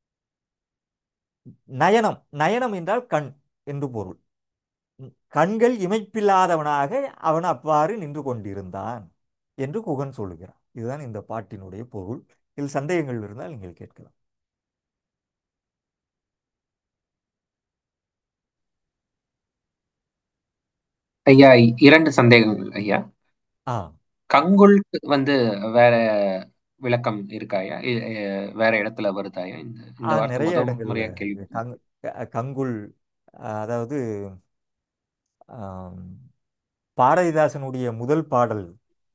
நயனம் நயனம் என்றால் கண் என்று பொருள் கண்கள் இமைப்பில்லாதவனாக அவன் அவ்வாறு நின்று கொண்டிருந்தான் என்று குகன் சொல்லுகிறான் இதுதான் இந்த பாட்டினுடைய பொருள் இதில் சந்தேகங்கள் இருந்தால் நீங்கள் கேட்கலாம் ஐயா இரண்டு சந்தேகங்கள் ஐயா ஆ கங்குல்க்கு வந்து வேற விளக்கம் இருக்கா ஐயா இ- இ- வேற இடத்துல வருதா ஐயா இந்த இந்த ஆ வார்த்தை நிறைய முதல் இடங்கள்ல முறையா இது கேள்வி கங் க- கங்குல் அதாவது ஆம், பாரதிதாசனுடைய முதல் பாடல்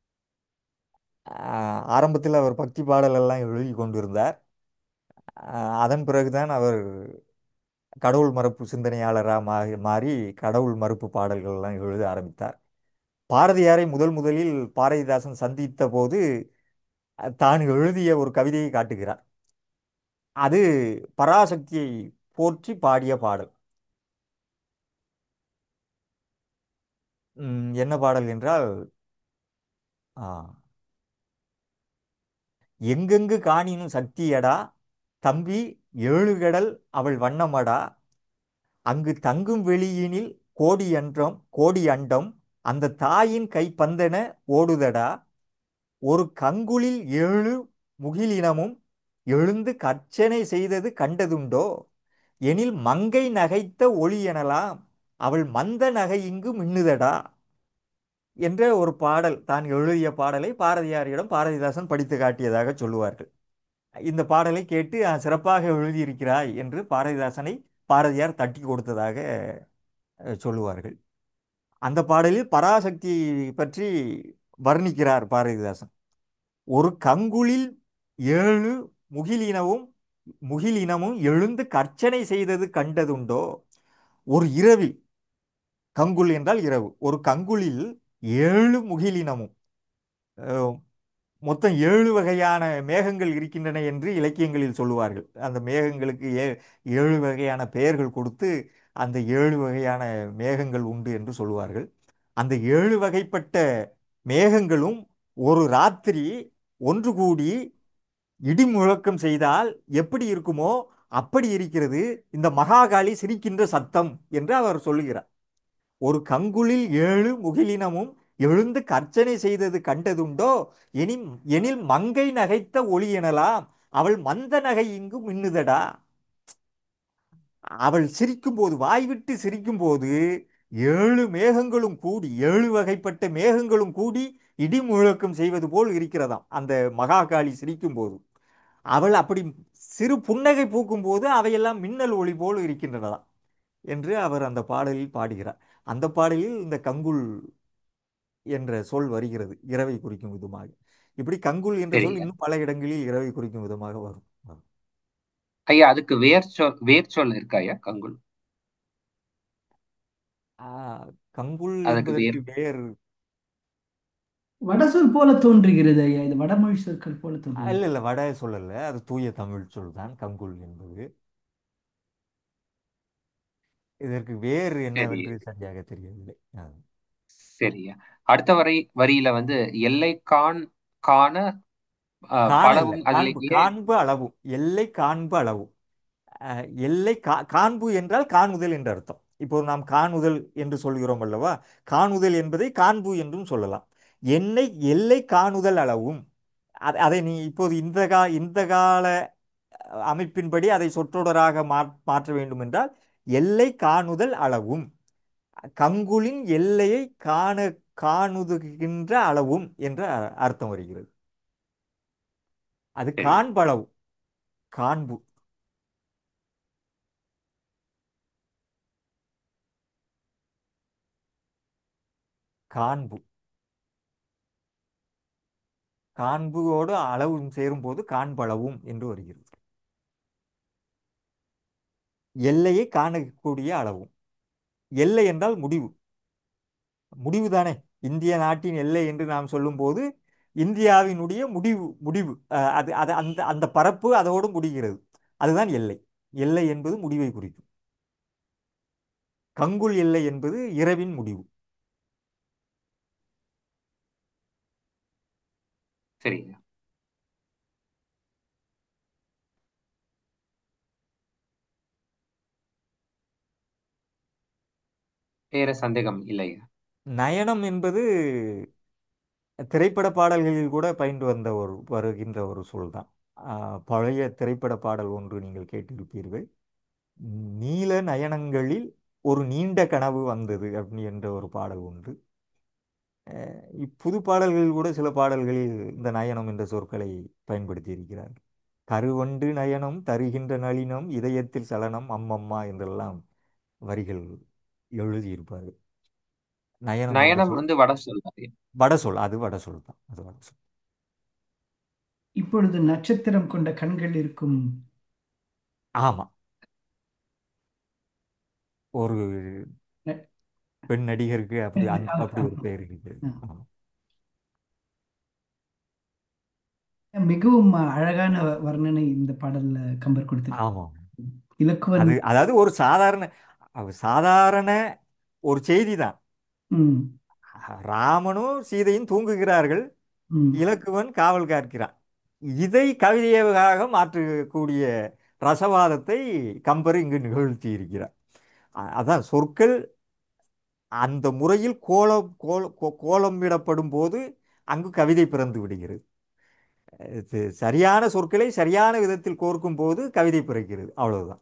ஆரம்பத்தில் அவர் பக்தி பாடல் எல்லாம் எழுதி கொண்டிருந்தார் ஆஹ் அதன் பிறகுதான் அவர் கடவுள் மறுப்பு சிந்தனையாளராக மாறி மாறி கடவுள் மறுப்பு பாடல்கள் எல்லாம் எழுத ஆரம்பித்தார் பாரதியாரை முதல் முதலில் பாரதிதாசன் சந்தித்த போது அஹ், தான் எழுதிய ஒரு கவிதையை காட்டுகிறார் அது பராசக்தியை போற்றி பாடிய பாடல் ம், என்ன பாடல் என்றால் ஆ, எங்கெங்கு காணினும் சக்தியடா தம்பி ஏழுகடல் அவள் வண்ணமடா அங்கு தங்கும் வெளியினில் கோடி அன்றம் கோடி அண்டம் அந்த தாயின் கைப்பந்தென ஓடுதடா ஒரு கங்குலில் ஏழு முகிலினமும் எழுந்து கர்ச்சனை செய்தது கண்டதுண்டோ எனில் மங்கை நகைத்த ஒளி எனலாம் அவள் மந்த நகை இங்கு மின்னுதடா என்ற ஒரு பாடல் தான் எழுதிய பாடலை பாரதியாரிடம் பாரதிதாசன் படித்து காட்டியதாக சொல்லுவார்கள் இந்த பாடலை கேட்டு "ஆ, சிறப்பாக எழுதியிருக்கிறாய் என்று பாரதிதாசனை பாரதியார் தட்டி கொடுத்ததாக அஹ், சொல்லுவார்கள் அந்த பாடலில் பராசக்தி பற்றி வர்ணிக்கிறார் பாரதிதாசன் ஒரு கங்குலில் ஏழு முகிலினவும் முகிலினமும் எழுந்து கர்ச்சனை செய்தது கண்டதுண்டோ ஒரு இரவில் கங்குல் என்றால் இரவு ஒரு கங்குலில் ஏழு முகிலினமும் அஹ், மொத்தம் ஏழு வகையான மேகங்கள் இருக்கின்றன என்று இலக்கியங்களில் சொல்லுவார்கள் அந்த மேகங்களுக்கு ஏ ஏழு வகையான பெயர்கள் கொடுத்து அந்த ஏழு வகையான மேகங்கள் உண்டு என்று சொல்லுவார்கள் அந்த ஏழு வகைப்பட்ட மேகங்களும் ஒரு ராத்திரி ஒன்று கூடி இடி முழக்கம் செய்தால் எப்படி இருக்குமோ அப்படி இருக்கிறது இந்த மகாகாளி சிரிக்கின்ற சத்தம் என்று அவர் சொல்லுகிறார் ஒரு கங்குலில் ஏழு முகிலினமும் எழுந்து கர்ச்சனை செய்தது கண்டதுண்டோ எனி எனில் மங்கை நகைத்த ஒளி எனலாம் அவள் மந்த நகை இங்கு மின்னுதடா அவள் சிரிக்கும்போது வாய்விட்டு சிரிக்கும்போது ஏழு மேகங்களும் கூடி ஏழு வகைப்பட்ட மேகங்களும் கூடி இடி முழக்கம் செய்வது போல் இருக்கிறதாம் அந்த மகாகாளி சிரிக்கும்போது அவள் அப்படி சிறு புன்னகை பூக்கும்போது அவையெல்லாம் மின்னல் ஒளி போல் இருக்கின்றனதாம் என்று அவர் அந்த பாடலில் பாடுகிறார் அந்த பாடலில் இந்த கங்குல் என்ற சொல் வருகிறது இரவை குறிக்கும் விதமாக இப்படி கங்குல் என்ற சொல் சரிங்க இன்னும் பல இடங்களில் இரவை குறிக்கும் விதமாக வரும் வரும். ஐயா அதுக்கு வேர் சொல் வேர் சொல் இருக்கா ஐயா கங்குல் ஆ, கங்குல் அதுக்கு வேர் என்பதற்கு வேறு வடசொல் போல தோன்றுகிறது ஐயா இது வடமொழி சொற்கள் போல இல்ல தோன்றுகிறது இல்ல வட சொல்லல அது தூய தமிழ் சொல் தான் கங்குல் என்பது இதற்கு வேறு சரி என்னவென்று சரியாக தெரியவில்லை ஆ. சரியா அடுத்த வரை வரியில வந்து எல்லை காண் காண அஹ், காண இல்லை பலவும் காண்பு அதிலேயே காண்பு அளவும் எல்லை காண்பு அளவும் அஹ், எல்லை கா காண்பு என்றால் காணுதல் என்று அர்த்தம் இப்போ நாம் காணுதல் என்று சொல்கிறோம் அல்லவா காணுதல் என்பதை காண்பு என்றும் சொல்லலாம் என்னை எல்லை காணுதல் அளவும் அ- அதை நீ இப்போது இந்த கா இந்த கால அஹ், அமைப்பின்படி அதை சொற்றொடராக மா மாற்ற வேண்டும் என்றால் எல்லை காணுதல் அளவும் கங்குலின் எல்லையை காண காணுதுகின்ற அளவும் என்ற அ- அர்த்தம் வருகிறது அது சரி காண்பளவு காண்பு காண்பு காண்புவோடு அளவும் சேரும்போது காண்பளவும் என்று வருகிறது எல்லையை காணக்கூடிய அளவும் எல்லை என்றால் முடிவு முடிவு தானே இந்திய நாட்டின் எல்லை என்று நாம் சொல்லும்போது இந்தியாவினுடைய முடிவு முடிவு அஹ், அது அது அந்த அந்த பரப்பு அதோடு முடிகிறது அதுதான் எல்லை எல்லை என்பது முடிவை குறிக்கும் கங்குல் எல்லை என்பது இரவின் முடிவு சரிங்க வேற சந்தேகம் இல்லையா நயனம் என்பது திரைப்பட பாடல்களில் கூட பயின்று வந்த ஒரு வருகின்ற ஒரு சொல் தான் பழைய திரைப்பட பாடல் ஒன்று நீங்கள் கேட்டிருப்பீர்கள் நீல நயனங்களில் ஒரு நீண்ட கனவு வந்தது அப்படி என்ற ஒரு பாடல் உண்டு அஹ் இப்புது பாடல்களில் கூட சில பாடல்களில் இந்த நயனம் என்ற சொற்களை பயன்படுத்தி இருக்கிறார் கருவண்டு நயனம் தருகின்ற நளினம் இதயத்தில் சலனம் அம்மம்மா என்றெல்லாம் வரிகள் எழுதியிருப்பார்கள் நயனம் என்ற நயனம் சொல் வந்து வட சொல் ஐயா. வட சொல் அது வட சொல் தான் அது வட சொல் இப்பொழுது நட்சத்திரம் கொண்ட கண்கள் இருக்கும் ஆமா ஒரு ந- பெண் நடிகருக்கு அப்படி அந்த ஆமா, அப்படி ஒரு ஆமா. பெயர் இருக்கிறது ஆ. ஆமா மிகவும் அழகான வர்ணனை இந்த பாடல்ல கம்பர் கொடுத்திருக்கார் ஆமாம் இலக்குவன் அது அதாவது ஒரு சாதாரண அது சாதாரண ஒரு செய்தி தான் ம், ராமனும் சீதையும் தூங்குகிறார்கள் ம். இலக்குவன் காவல் காக்கிறான் இதை கவிதையாக மாற்றக்கூடிய ரசவாதத்தை கம்பர் இங்கு நிகழ்த்தி இருக்கிறார் அ- அதான் சொற்கள் அந்த முறையில் கோலம் கோல கோ- கோலமிடப்படும் போது அங்கு கவிதை பிறந்து விடுகிறது இது சரியான சொற்களை சரியான விதத்தில் கோர்க்கும் போது கவிதை பிறக்கிறது அவ்வளவுதான்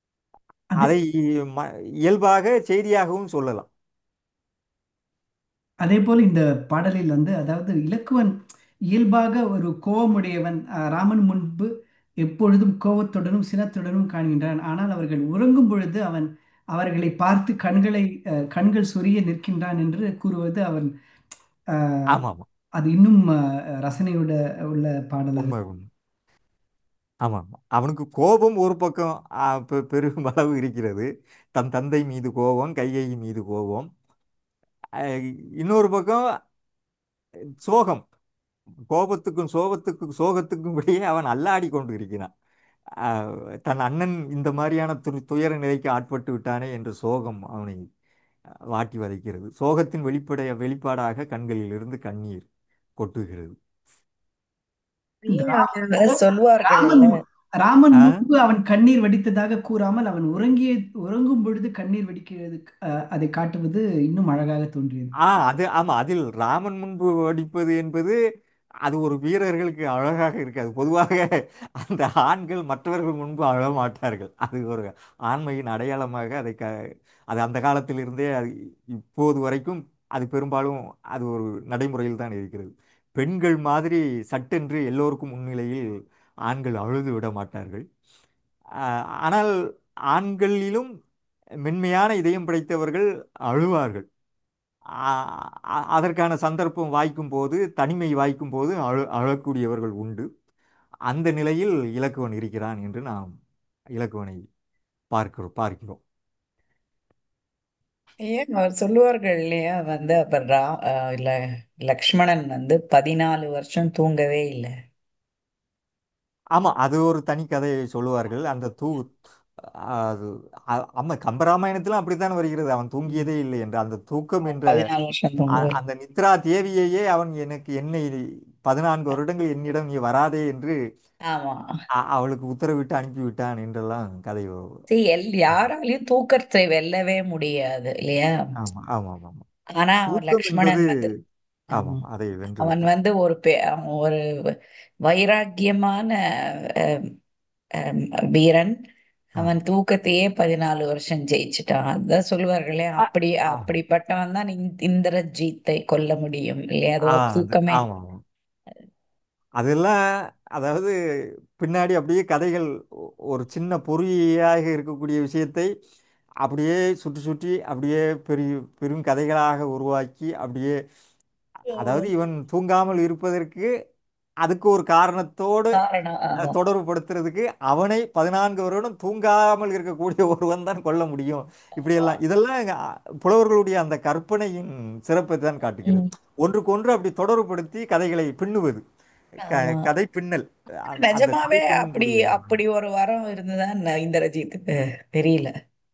அதே அதை ம- இயல்பாக செய்தியாகவும் சொல்லலாம் அதே போல இந்த பாடலில் வந்து அதாவது இலக்குவன் இயல்பாக ஒரு கோபமுடையவன் அஹ், ராமன் முன்பு எப்பொழுதும் கோபத்துடனும் சினத்துடனும் காண்கின்றான் ஆனால் அவர்கள் உறங்கும் பொழுது அவன் அவர்களை பார்த்து கண்களை அஹ், கண்கள் சொரிய நிற்கின்றான் என்று கூறுவது அவன் அஹ், ஆமா ஆமா அது இன்னும் அஹ், ரசனையோட உள்ள பாடலாக உண்மை உண்மை ஆமா ஆமா அவனுக்கு கோபம் ஒரு பக்கம் ஆ, பெ- பெருமளவு இருக்கிறது தன் தந்தை மீது கோபம் கைகை மீது கோபம் அஹ், இன்னொரு பக்கம் சோகம் கோபத்துக்கும் சோகத்துக்கும் சோகத்துக்கும் இடையே அவன் அல்லாடி கொண்டு இருக்கிறான் ஆஹ் தன் அண்ணன் இந்த மாதிரியான து துயர நிலைக்கு ஆட்பட்டு விட்டானே என்ற சோகம் அவனை அஹ், வாட்டி வதைக்கிறது சோகத்தின் வெளிப்படைய வெளிப்பாடாக கண்களிலிருந்து கண்ணீர் கொட்டுகிறது இந்த ஏன் ரா- அவங்க சொல்லுவார்கள்ல ராமன் ராமன் ஆ? முன்பு அவன் கண்ணீர் வடித்ததாக கூறாமல் அவன் உறங்கிய உறங்கும் பொழுது கண்ணீர் வடிக்கிறது அஹ், அதை காட்டுவது இன்னும் அழகாக தோன்றியது ஆ அது ஆமா அதில் ராமன் முன்பு வடிப்பது என்பது அது ஒரு வீரர்களுக்கு அழகாக இருக்காது பொதுவாக அந்த ஆண்கள் மற்றவர்கள் முன்பு அழ மாட்டார்கள் அது ஒரு ஆண்மையின் அடையாளமாக அதை க அது அந்த காலத்திலிருந்தே அது இப்போது வரைக்கும் அது பெரும்பாலும் அது ஒரு நடைமுறையில் தான் இருக்கிறது பெண்கள் மாதிரி சட்டென்று எல்லோருக்கும் முன்னிலையில் ஆண்கள் அழுது விட மாட்டார்கள் ஆஹ் ஆனால் ஆண்களிலும் மென்மையான இதயம் படைத்தவர்கள் அழுவார்கள் ஆ- அ- அதற்கான சந்தர்ப்பம் வாய்க்கும் போது தனிமை வாய்க்கும் போது அழ அழக்கூடியவர்கள் உண்டு அந்த நிலையில் இலக்குவன் இருக்கிறான் என்று நாம் இலக்குவனை பார்க்கிறோம் பார்க்கிறோம் ஏன் அவர் சொல்லுவார்கள் இல்லையா வந்து அப்ப ரா அஹ் இல்ல லக்ஷ்மணன் வந்து பதினாலு வருஷம் தூங்கவே இல்லை ஆமா அது ஒரு தனி கதையை சொல்லுவார்கள் அந்த தூ அது அ- ஆமா கம்பராமாயணத்திலும் அப்படித்தான் வருகிறது அவன் தூங்கியதே இல்லை என்று அந்த தூக்கம் என்ற பதினாலு வருஷம் அ- தூங்கவே அந்த நித்ரா தேவியையே அவன் எனக்கு என்னை பதினான்கு வருடங்கள் என்னிடம் நீ வராதே என்று ஆமா அ- அவளுக்கு உத்தரவிட்டு அனுப்பிவிட்டான் என்றெல்லாம் கதை வரும். சரி எல் யாராலையும் தூக்கத்தை வெல்லவே முடியாது இல்லையா ஆமா ஆமா ஆமா ஆமா ஆனா தூக்கம் லக்ஷ்மணன் என்பது வந்து ஆமாம் ஆமா அதை வென்று அவன் விட்டான் வந்து ஒரு பெ அவன் ஒரு வைராக்கியமான அஹ், அஹ், வீரன் அவன் ஆமா தூக்கத்தையே பதினாலு வருஷம் ஜெயிச்சிட்டான் அதான் சொல்லுவார்களே ஆ அப்படி ஆ அப்படிப்பட்டவன் தான் இந்- இந்திரஜித்தை கொல்ல முடியும் இல்லையா அது ஆ, ஒரு அது தூக்கமே ஆமா ஆமா அதெல்லாம் அதாவது பின்னாடி அப்படியே கதைகள் ஒ- ஒரு சின்ன பொறியாக இருக்கக்கூடிய விஷயத்தை அப்படியே சுற்றி சுற்றி அப்படியே பெரிய பெரும் கதைகளாக உருவாக்கி அப்படியே அதாவது இவன் தூங்காமல் இருப்பதற்கு அதுக்கு ஒரு காரணத்தோடு காரணம் அஹ், ஆமா தொடர்புபடுத்துறதுக்கு அவனை பதினான்கு வருடம் தூங்காமல் இருக்கக்கூடிய ஒருவன் தான் கொல்ல முடியும் ஆமா இப்படியெல்லாம் இதெல்லாம் இங்க, அஹ், புலவர்களுடைய அந்த கற்பனையின் சிறப்பை தான் காட்டுகிறது ம், ஒன்றுக்கொன்று அப்படி தொடர்புபடுத்தி கதைகளை பின்னுவது க ஆமா கதை பின்னல் அ- அந்த நிஜமாவே கதை அப்படி பின்னும் பொழுது அப்படி ஒரு வரம் இருந்துதான் இந்திரஜித்துக்கு தெரியல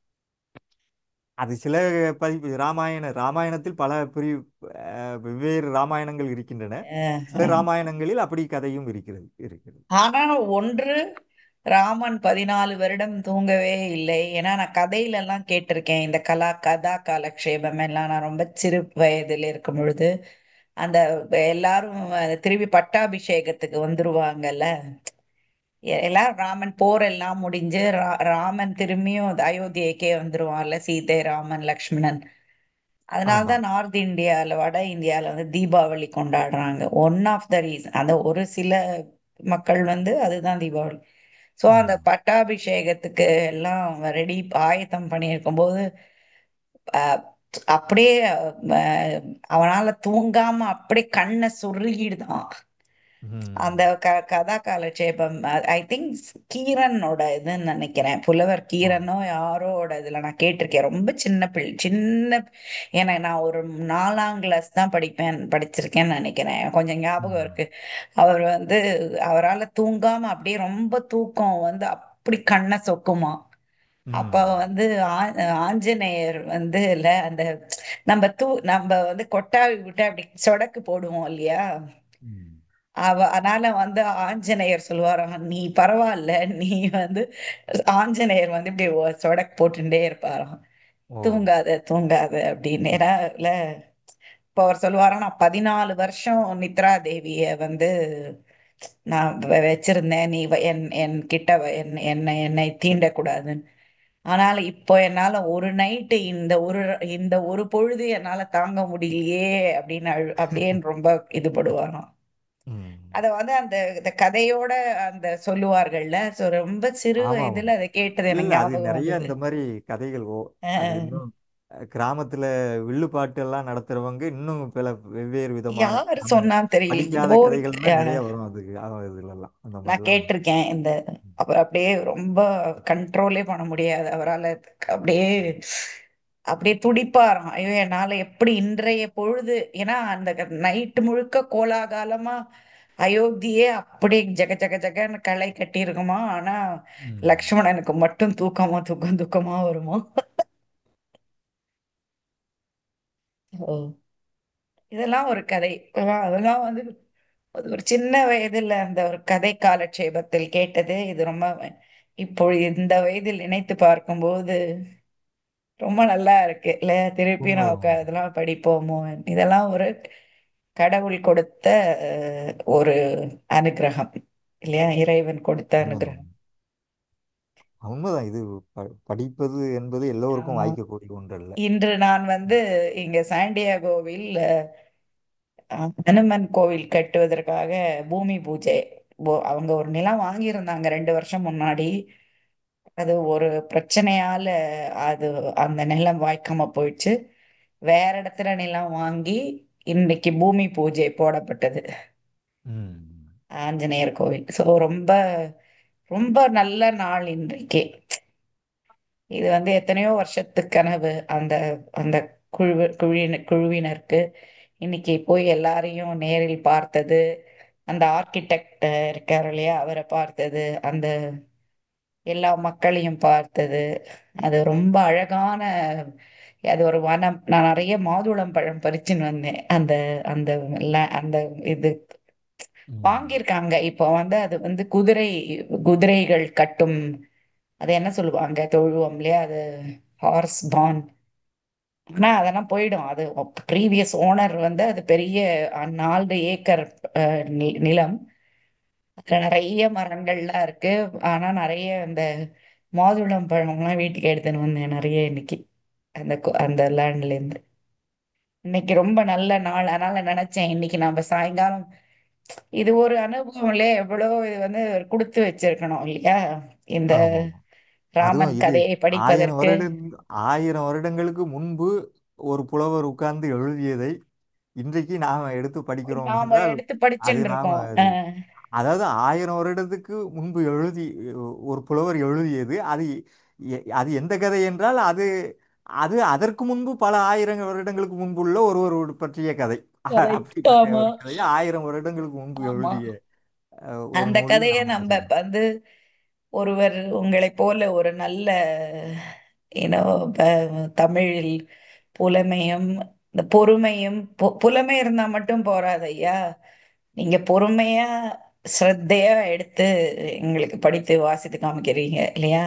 அது சில பதிப்பு ராமாயண ராமாயணத்தில் பல பிரிவு அஹ், வெவ்வேறு ராமாயணங்கள் இருக்கின்றன அஹ், சில அஹ். ராமாயணங்களில் அப்படி கதையும் இருக்கிறது இருக்கிறது ஆனா ஒன்று ராமன் பதினாலு வருடம் தூங்கவே இல்லை ஏன்னா நான் கதையில எல்லாம் கேட்டிருக்கேன் இந்த கலா கதா காலக்ஷேபம் எல்லாம் நான் ரொம்ப சிறு வயதில் இருக்கும் பொழுது அந்த எல்லாரும் திரும்பி பட்டாபிஷேகத்துக்கு வந்துருவாங்கல்ல எ- எல்லாம் ராமன் போர் எல்லாம் முடிஞ்சு ரா- ராமன் திரும்பியும் அயோத்தியைக்கே வந்துருவான்ல சீதை ராமன் லக்ஷ்மணன் அதனால ஆமா தான் நார்த் இந்தியாவில் வட இந்தியாவில் வந்து தீபாவளி கொண்டாடுறாங்க ஒன் ஆஃப் த ரீசன் அந்த ஒரு சில மக்கள் வந்து அதுதான் தீபாவளி ஸோ அந்த ம் பட்டாபிஷேகத்துக்கு எல்லாம் ரெடி ஆயத்தம் பண்ணியிருக்கும் போது அஹ், அப்படியே அஹ், அவனால தூங்காம அப்படியே கண்ணை சொருகிடுதான் அந்த ம் க கதா காலட்சேபம் ஐ திங்க் கீரனோட இதுன்னு நினைக்கிறேன் புலவர் ஓ கீரனோ யாரோட இதுல நான் கேட்டிருக்கேன் ரொம்ப சின்ன பிள்ளை சின்ன ஏன்னா நான் ஒரு நாலாம் கிளாஸ் தான் படிப்பேன் படிச்சிருக்கேன்னு நினைக்கிறேன் கொஞ்சம் ஞாபகம் ம் இருக்கு அவர் வந்து அவரால் தூங்காம அப்படியே ரொம்ப தூக்கம் வந்து அப்படி கண்ணை சொக்குமா அப்ப ம் வந்து ஆ- ஆஞ்சநேயர் வந்து இல்ல அந்த நம்ம தூ நம்ம வந்து கொட்டாவி விட்டு அப்படி சொடக்கு போடுவோம் இல்லையா ம் அவ அதனால வந்து ஆஞ்சநேயர் சொல்லுவாராம் நீ பரவாயில்ல நீ வந்து ஆஞ்சநேயர் வந்து இப்படி ஒ- சொடக்கு போட்டுட்டே இருப்பாராம் ஓ தூங்காத தூங்காத அப்படின்னு ஏன்னா இல்ல இப்போ அவர் சொல்லுவாராம் நான் பதினாலு வருஷம் நித்ரா தேவிய வந்து நான் வ- வச்சிருந்தேன் நீ வ- என் என் கிட்ட வ- என் என்னை என்னை தீண்டக்கூடாதுன்னு ஆனால் இப்போ என்னால ஒரு நைட்டு இந்த ஒரு இந்த ஒரு பொழுது என்னால தாங்க முடியலையே அப்படின்னு அழு- அப்படின்னு ரொம்ப இதுபடுவாராம் ம். அத வந்து அந்த இந்த கதையோட அந்த சொல்லுவார்கள்ல சோ ரொம்ப சிறு ஆமா வயதுல அதை கேட்டது இல்ல எனக்கு இல்ல அது ஞாபகம் நிறைய வந்தது இந்த மாதிரி கதைகள் ஓ அது அஹ் இன்னும் அஹ், கிராமத்துல வில்லுப்பாட்டு எல்லாம் நடத்துறவங்க இன்னும் பல வெவ்வேறு விதமான யார் நம்ம சொன்னான்னு தெரியல படிக்காத ஏதோ கதைகள் தான் அஹ், நிறைய வரும் அதுக்கு அவ- இதுல எல்லாம் அந்த நான் மாதிரிலாம் கேட்டிருக்கேன் இந்த அவர் அப்படியே ரொம்ப கண்ட்ரோலே பண்ண முடியாது அவரால் அப்படியே அப்படியே துடிப்பாராம் ஐயோ என்னால எப்படி இன்றைய பொழுது ஏன்னா அந்த நைட்டு முழுக்க கோலாகலமா அயோத்தியே அப்படியே ஜக ஜக ஜகன்னு களை கட்டி இருக்குமா ஆனா ம். லக்ஷ்மணனுக்கு மட்டும் தூக்கமா தூக்கம் தூக்கமா வருமா ஓ இதெல்லாம் ஒரு கதை அதான் அதெல்லாம் வந்து அது ஒரு சின்ன வயதில் அந்த ஒரு கதை காலட்சேபத்தில் கேட்டது இது ரொம்ப இப்போ இந்த வயதில் நினைத்து பார்க்கும்போது ரொம்ப நல்லா இருக்கு இல்லையா திருப்பி உண்மைதான் நமக்கு உண்மைதான் அதெல்லாம் படிப்போமோ இதெல்லாம் ஒரு கடவுள் கொடுத்த அஹ், ஒரு அனுக்கிரகம் இல்லையா இறைவன் கொடுத்த உண்மைதான் அனுக்கிரகம் உண்மைதான் இது ப- படிப்பது என்பது எல்லோருக்கும் ஆமா வாய்க்கக்கூடிய ஒன்றல்ல இன்று நான் வந்து இங்க சாண்டியாகோவில் அஹ், ஹனுமன் கோவில் கட்டுவதற்காக பூமி பூஜை போ- அவங்க ஒரு நிலம் வாங்கியிருந்தாங்க ரெண்டு வருஷம் முன்னாடி அது ஒரு பிரச்சனையால அது அந்த நிலம் வாய்க்காம போயிடுச்சு வேற இடத்துல நிலம் வாங்கி இன்னைக்கு பூமி பூஜை போடப்பட்டது ம். ஆஞ்சநேயர் கோவில் ஸோ ரொம்ப ரொம்ப நல்ல நாள் இன்றைக்கு இது வந்து எத்தனையோ வருஷத்து கனவு அந்த அந்த குழு குழுவின குழுவினருக்கு இன்னைக்கு போய் எல்லாரையும் நேரில் பார்த்தது அந்த ஆர்கிடெக்ட் இருக்கார் இல்லையா அவரை பார்த்தது அந்த எல்லா மக்களையும் பார்த்தது அது ரொம்ப அழகான அது ஒரு வனம் நான் நிறைய மாதுளம் பழம் பறிச்சுன்னு வந்தேன் அந்த அந்த ல- அந்த இது ம். வாங்கியிருக்காங்க இப்போ வந்து அது வந்து குதிரை குதிரைகள் கட்டும் அது என்ன சொல்லுவாங்க தொழுவம் இல்லையா அது ஹார்ஸ் பான் ஆனா அதெல்லாம் போயிடும் அது ப்ரீவியஸ் ஓனர் வந்து அது பெரிய அஹ், நாலு ஏக்கர் அஹ், நி- நிலம் அதுல நிறைய மரங்கள்லாம் இருக்கு ஆனா நிறைய அந்த மாதுளம் பழம்லாம் வீட்டுக்கு எடுத்துன்னு வந்தேன் நிறைய இன்னைக்கு அந்த கு- அந்த லேண்ட்ல இருந்து இன்னைக்கு ரொம்ப நல்ல நாள் அதனால நினைச்சேன் இன்னைக்கு நம்ம சாயங்காலம் இது ஒரு அனுபவம் இல்லையா எவ்வளோ இது வந்து கொடுத்து வச்சிருக்கணும் இல்லையா இந்த ஆமா ஆமா அதுவும் ராமன் இது கதையை ஆயிரம் படிப்பதற்கு வருடம் ஆயிரம் வருடங்களுக்கு முன்பு ஒரு புலவர் உட்கார்ந்து எழுதியதை இன்றைக்கு நாம எடுத்து படிக்கிறோம் நாம என்றால் எடுத்து அது படிச்சுட்டு நாம இருக்கோம் அது அஹ், அதாவது ஆயிரம் வருடத்துக்கு முன்பு எழுதி ஒரு புலவர் எழுதியது அது எ- அது எந்த கதை என்றால் அது அது அதற்கு முன்பு பல ஆயிரம் வருடங்களுக்கு முன்புள்ள ஒருவர் பற்றிய கதை correct. அப்படிப்பட்ட ஆமா ஒரு கதையை ஆயிரம் வருடங்களுக்கு முன்பு ஆமா எழுதிய அஹ், ஒரு அந்த நூலில் கதையை நாம் நம்ம வாசிக்கிறோம் வந்து ஒருவர் உங்களைப் போல ஒரு நல்ல இனோ தமிழில் புலமையும் இந்த பொறுமையும் பொ- புலமை இருந்தா மட்டும் போறாது ஐயா நீங்க பொறுமையா ஸ்ரத்தையா எடுத்து எங்களுக்கு படித்து வாசித்து காமிக்கிறீங்க இல்லையா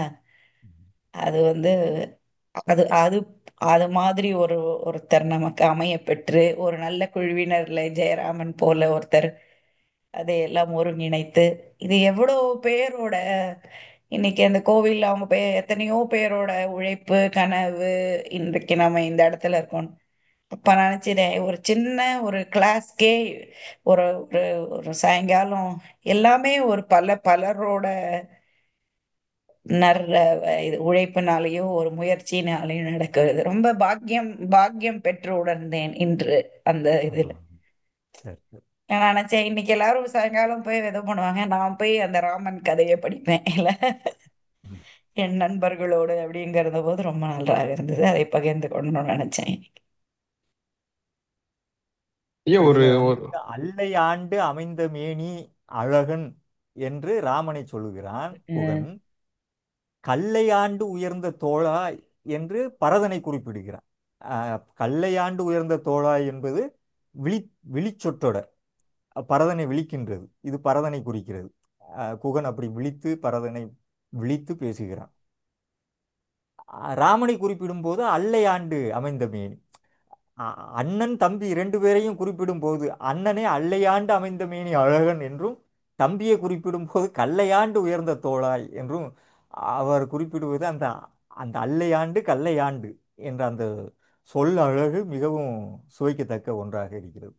அது வந்து அது அது அது மாதிரி ஒரு ஒருத்தர் நமக்கு அமைய பெற்று ஒரு நல்ல குழுவினர்ல ஜெயராமன் போல ஒருத்தர் அதையெல்லாம் ஒருங்கிணைத்து இது எவ்வளோ பேரோட இன்னைக்கு அந்த கோவில்ல அவங்க பே எத்தனையோ பேரோட உழைப்பு கனவு இன்றைக்கு நம்ம இந்த இடத்துல இருக்கோம் அப்ப நினைச்சிட்டேன் ஒரு சின்ன ஒரு கிளாஸ்க்கே ஒரு ஒரு ஒரு சாயங்காலம் எல்லாமே ஒரு பல பலரோட நர் இது உழைப்பினாலேயோ ஒரு முயற்சியினாலேயும் நடக்கிறது ரொம்ப பாக்கியம் பாக்கியம் பெற்று உணர்ந்தேன் இன்று அந்த இதுல சரி சரி நான் நினைச்சேன் இன்னைக்கு எல்லாரும் சாயங்காலம் போய் இது பண்ணுவாங்க நான் போய் அந்த ராமன் கதையை படிப்பேன் இல்ல ம். என் நண்பர்களோடு அப்படிங்கிறத போது ரொம்ப நன்றாக இருந்தது அதை பகிர்ந்து கொள்ளணும்னு நினைச்சேன் ஐயா ஒரு இதுல ஒரு வந்து அல்லை ஆண்டு அமைந்த மேனி அழகன் என்று ராமனை சொல்லுகிறான் உம் குகன் கல்லை ஆண்டு உயர்ந்த தோழா என்று பரதனை குறிப்பிடுகிறான் ஆஹ், கல்லை ஆண்டு உயர்ந்த தோழா என்பது விழி விழிச்சொற்றொடர் பரதனை விழிக்கின்றது இது பரதனை குறிக்கிறது ஆஹ், குகன் அப்படி விழித்து பரதனை விழித்து பேசுகிறான் ஆஹ், ராமனை குறிப்பிடும்போது அல்லை ஆண்டு அமைந்த மேனி அ- அண்ணன் தம்பி இரண்டு பேரையும் குறிப்பிடும் போது அண்ணனே அல்லையாண்டு அமைந்த மேனி அழகன் என்றும் தம்பியை குறிப்பிடும் போது கல்லையாண்டு உயர்ந்த தோளாய் என்றும் அவர் குறிப்பிடுவது அந்த அந்த அல்லையாண்டு கல்லையாண்டு என்ற அந்த சொல் அழகு மிகவும் சுவைக்கத்தக்க ஒன்றாக இருக்கிறது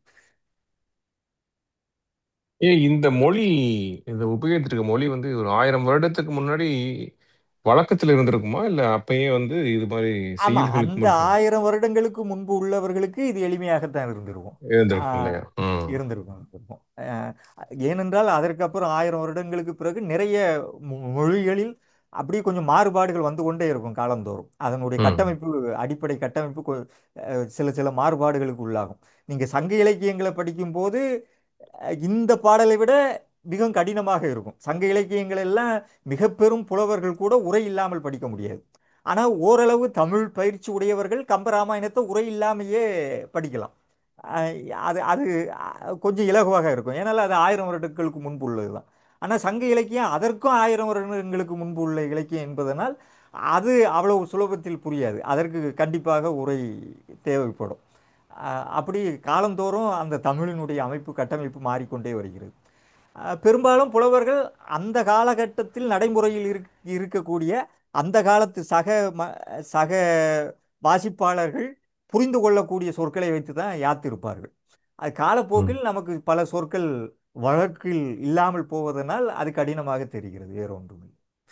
ஏன் இந்த மொழி இந்த உபயோகித்திருக்க மொழி வந்து ஒரு ஆயிரம் வருடத்துக்கு முன்னாடி வழக்கத்தில் இருந்திருக்குமா இல்ல அப்பயே வந்து இது மாதிரி ஆமா செயல்களுக்கு அந்த மட்டும் ஆயிரம் வருடங்களுக்கு முன்பு உள்ளவர்களுக்கு இது எளிமையாகத்தான் இருந்திருக்கும் இருந்திருக்கும் ஆஹ் இல்லையா ம் இருந்திருக்கும் இருந்திருக்கும் அஹ் ஏனென்றால் அதற்கப்புறம் ஆயிரம் வருடங்களுக்கு பிறகு நிறைய மொ- மொழிகளில் அப்படியே கொஞ்சம் மாறுபாடுகள் வந்து கொண்டே இருக்கும் காலந்தோறும் அதனுடைய ம் கட்டமைப்பு அடிப்படை கட்டமைப்பு கொ- அஹ் சில சில மாறுபாடுகளுக்கு உள்ளாகும் நீங்க சங்க இலக்கியங்களை படிக்கும்போது அஹ் இந்த பாடலை விட மிகவும் கடினமாக இருக்கும் சங்க இலக்கியங்கள் எல்லாம் மிக பெரும் புலவர்கள் கூட உரை இல்லாமல் படிக்க முடியாது ஆனால் ஓரளவு தமிழ் பயிற்சி உடையவர்கள் கம்பராமாயணத்தை உரை இல்லாமையே படிக்கலாம் அஹ் அது அது அஹ் கொஞ்சம் இலகுவாக இருக்கும் ஏன்னால் அது ஆயிரம் வருடங்களுக்கு முன்பு உள்ளது தான் ஆனால் சங்க இலக்கியம் அதற்கும் ஆயிரம் வருடங்களுக்கு முன்பு உள்ள இலக்கியம் என்பதனால் அது அவ்வளவு சுலபத்தில் புரியாது அதற்கு கண்டிப்பாக உரை தேவைப்படும் அஹ் அப்படி காலந்தோறும் அந்த தமிழினுடைய அமைப்பு கட்டமைப்பு மாறிக்கொண்டே வருகிறது அஹ் பெரும்பாலும் புலவர்கள் அந்த காலகட்டத்தில் நடைமுறையில் இருக் இருக்கக்கூடிய அந்த காலத்து சக ம சக வாசிப்பாளர்கள் புரிந்து கொள்ளக்கூடிய சொற்களை வைத்து தான் யாத்திருப்பார்கள் அது ம் காலப்போக்கில் நமக்கு பல சொற்கள் வழக்கில் இல்லாமல் போவதனால் அது கடினமாக தெரிகிறது வேற ஒன்றுமில்லை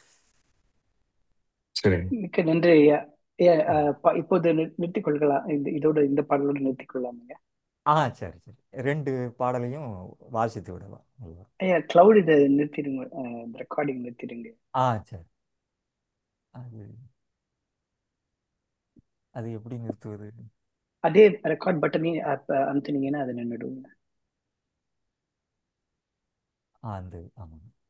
சரி மிக்க நன்றி ஐயா ஐயா அஹ், ப- இப்போது நி- நிறுத்திக் கொள்ளலாம் இந்த இதோட இந்த பாடலோடு நிறுத்திக் கொள்ளலாமுங்க ஆ சரி சரி ரெண்டு பாடலையும் வாசித்து விடலாம் நல்லா. ஐயா கிளவுட் இதை நிறுத்திடுங்க ரெக்கார்டிங் நிறுத்திடுங்க ஆ சரி அது அது எப்படி நிறுத்துவது அதே ரெக்கார்ட் பட்டனையும் அமுத்துனீங்கன்னா அதை நின்றுடுங்க ஆ அந்த ஆமாம்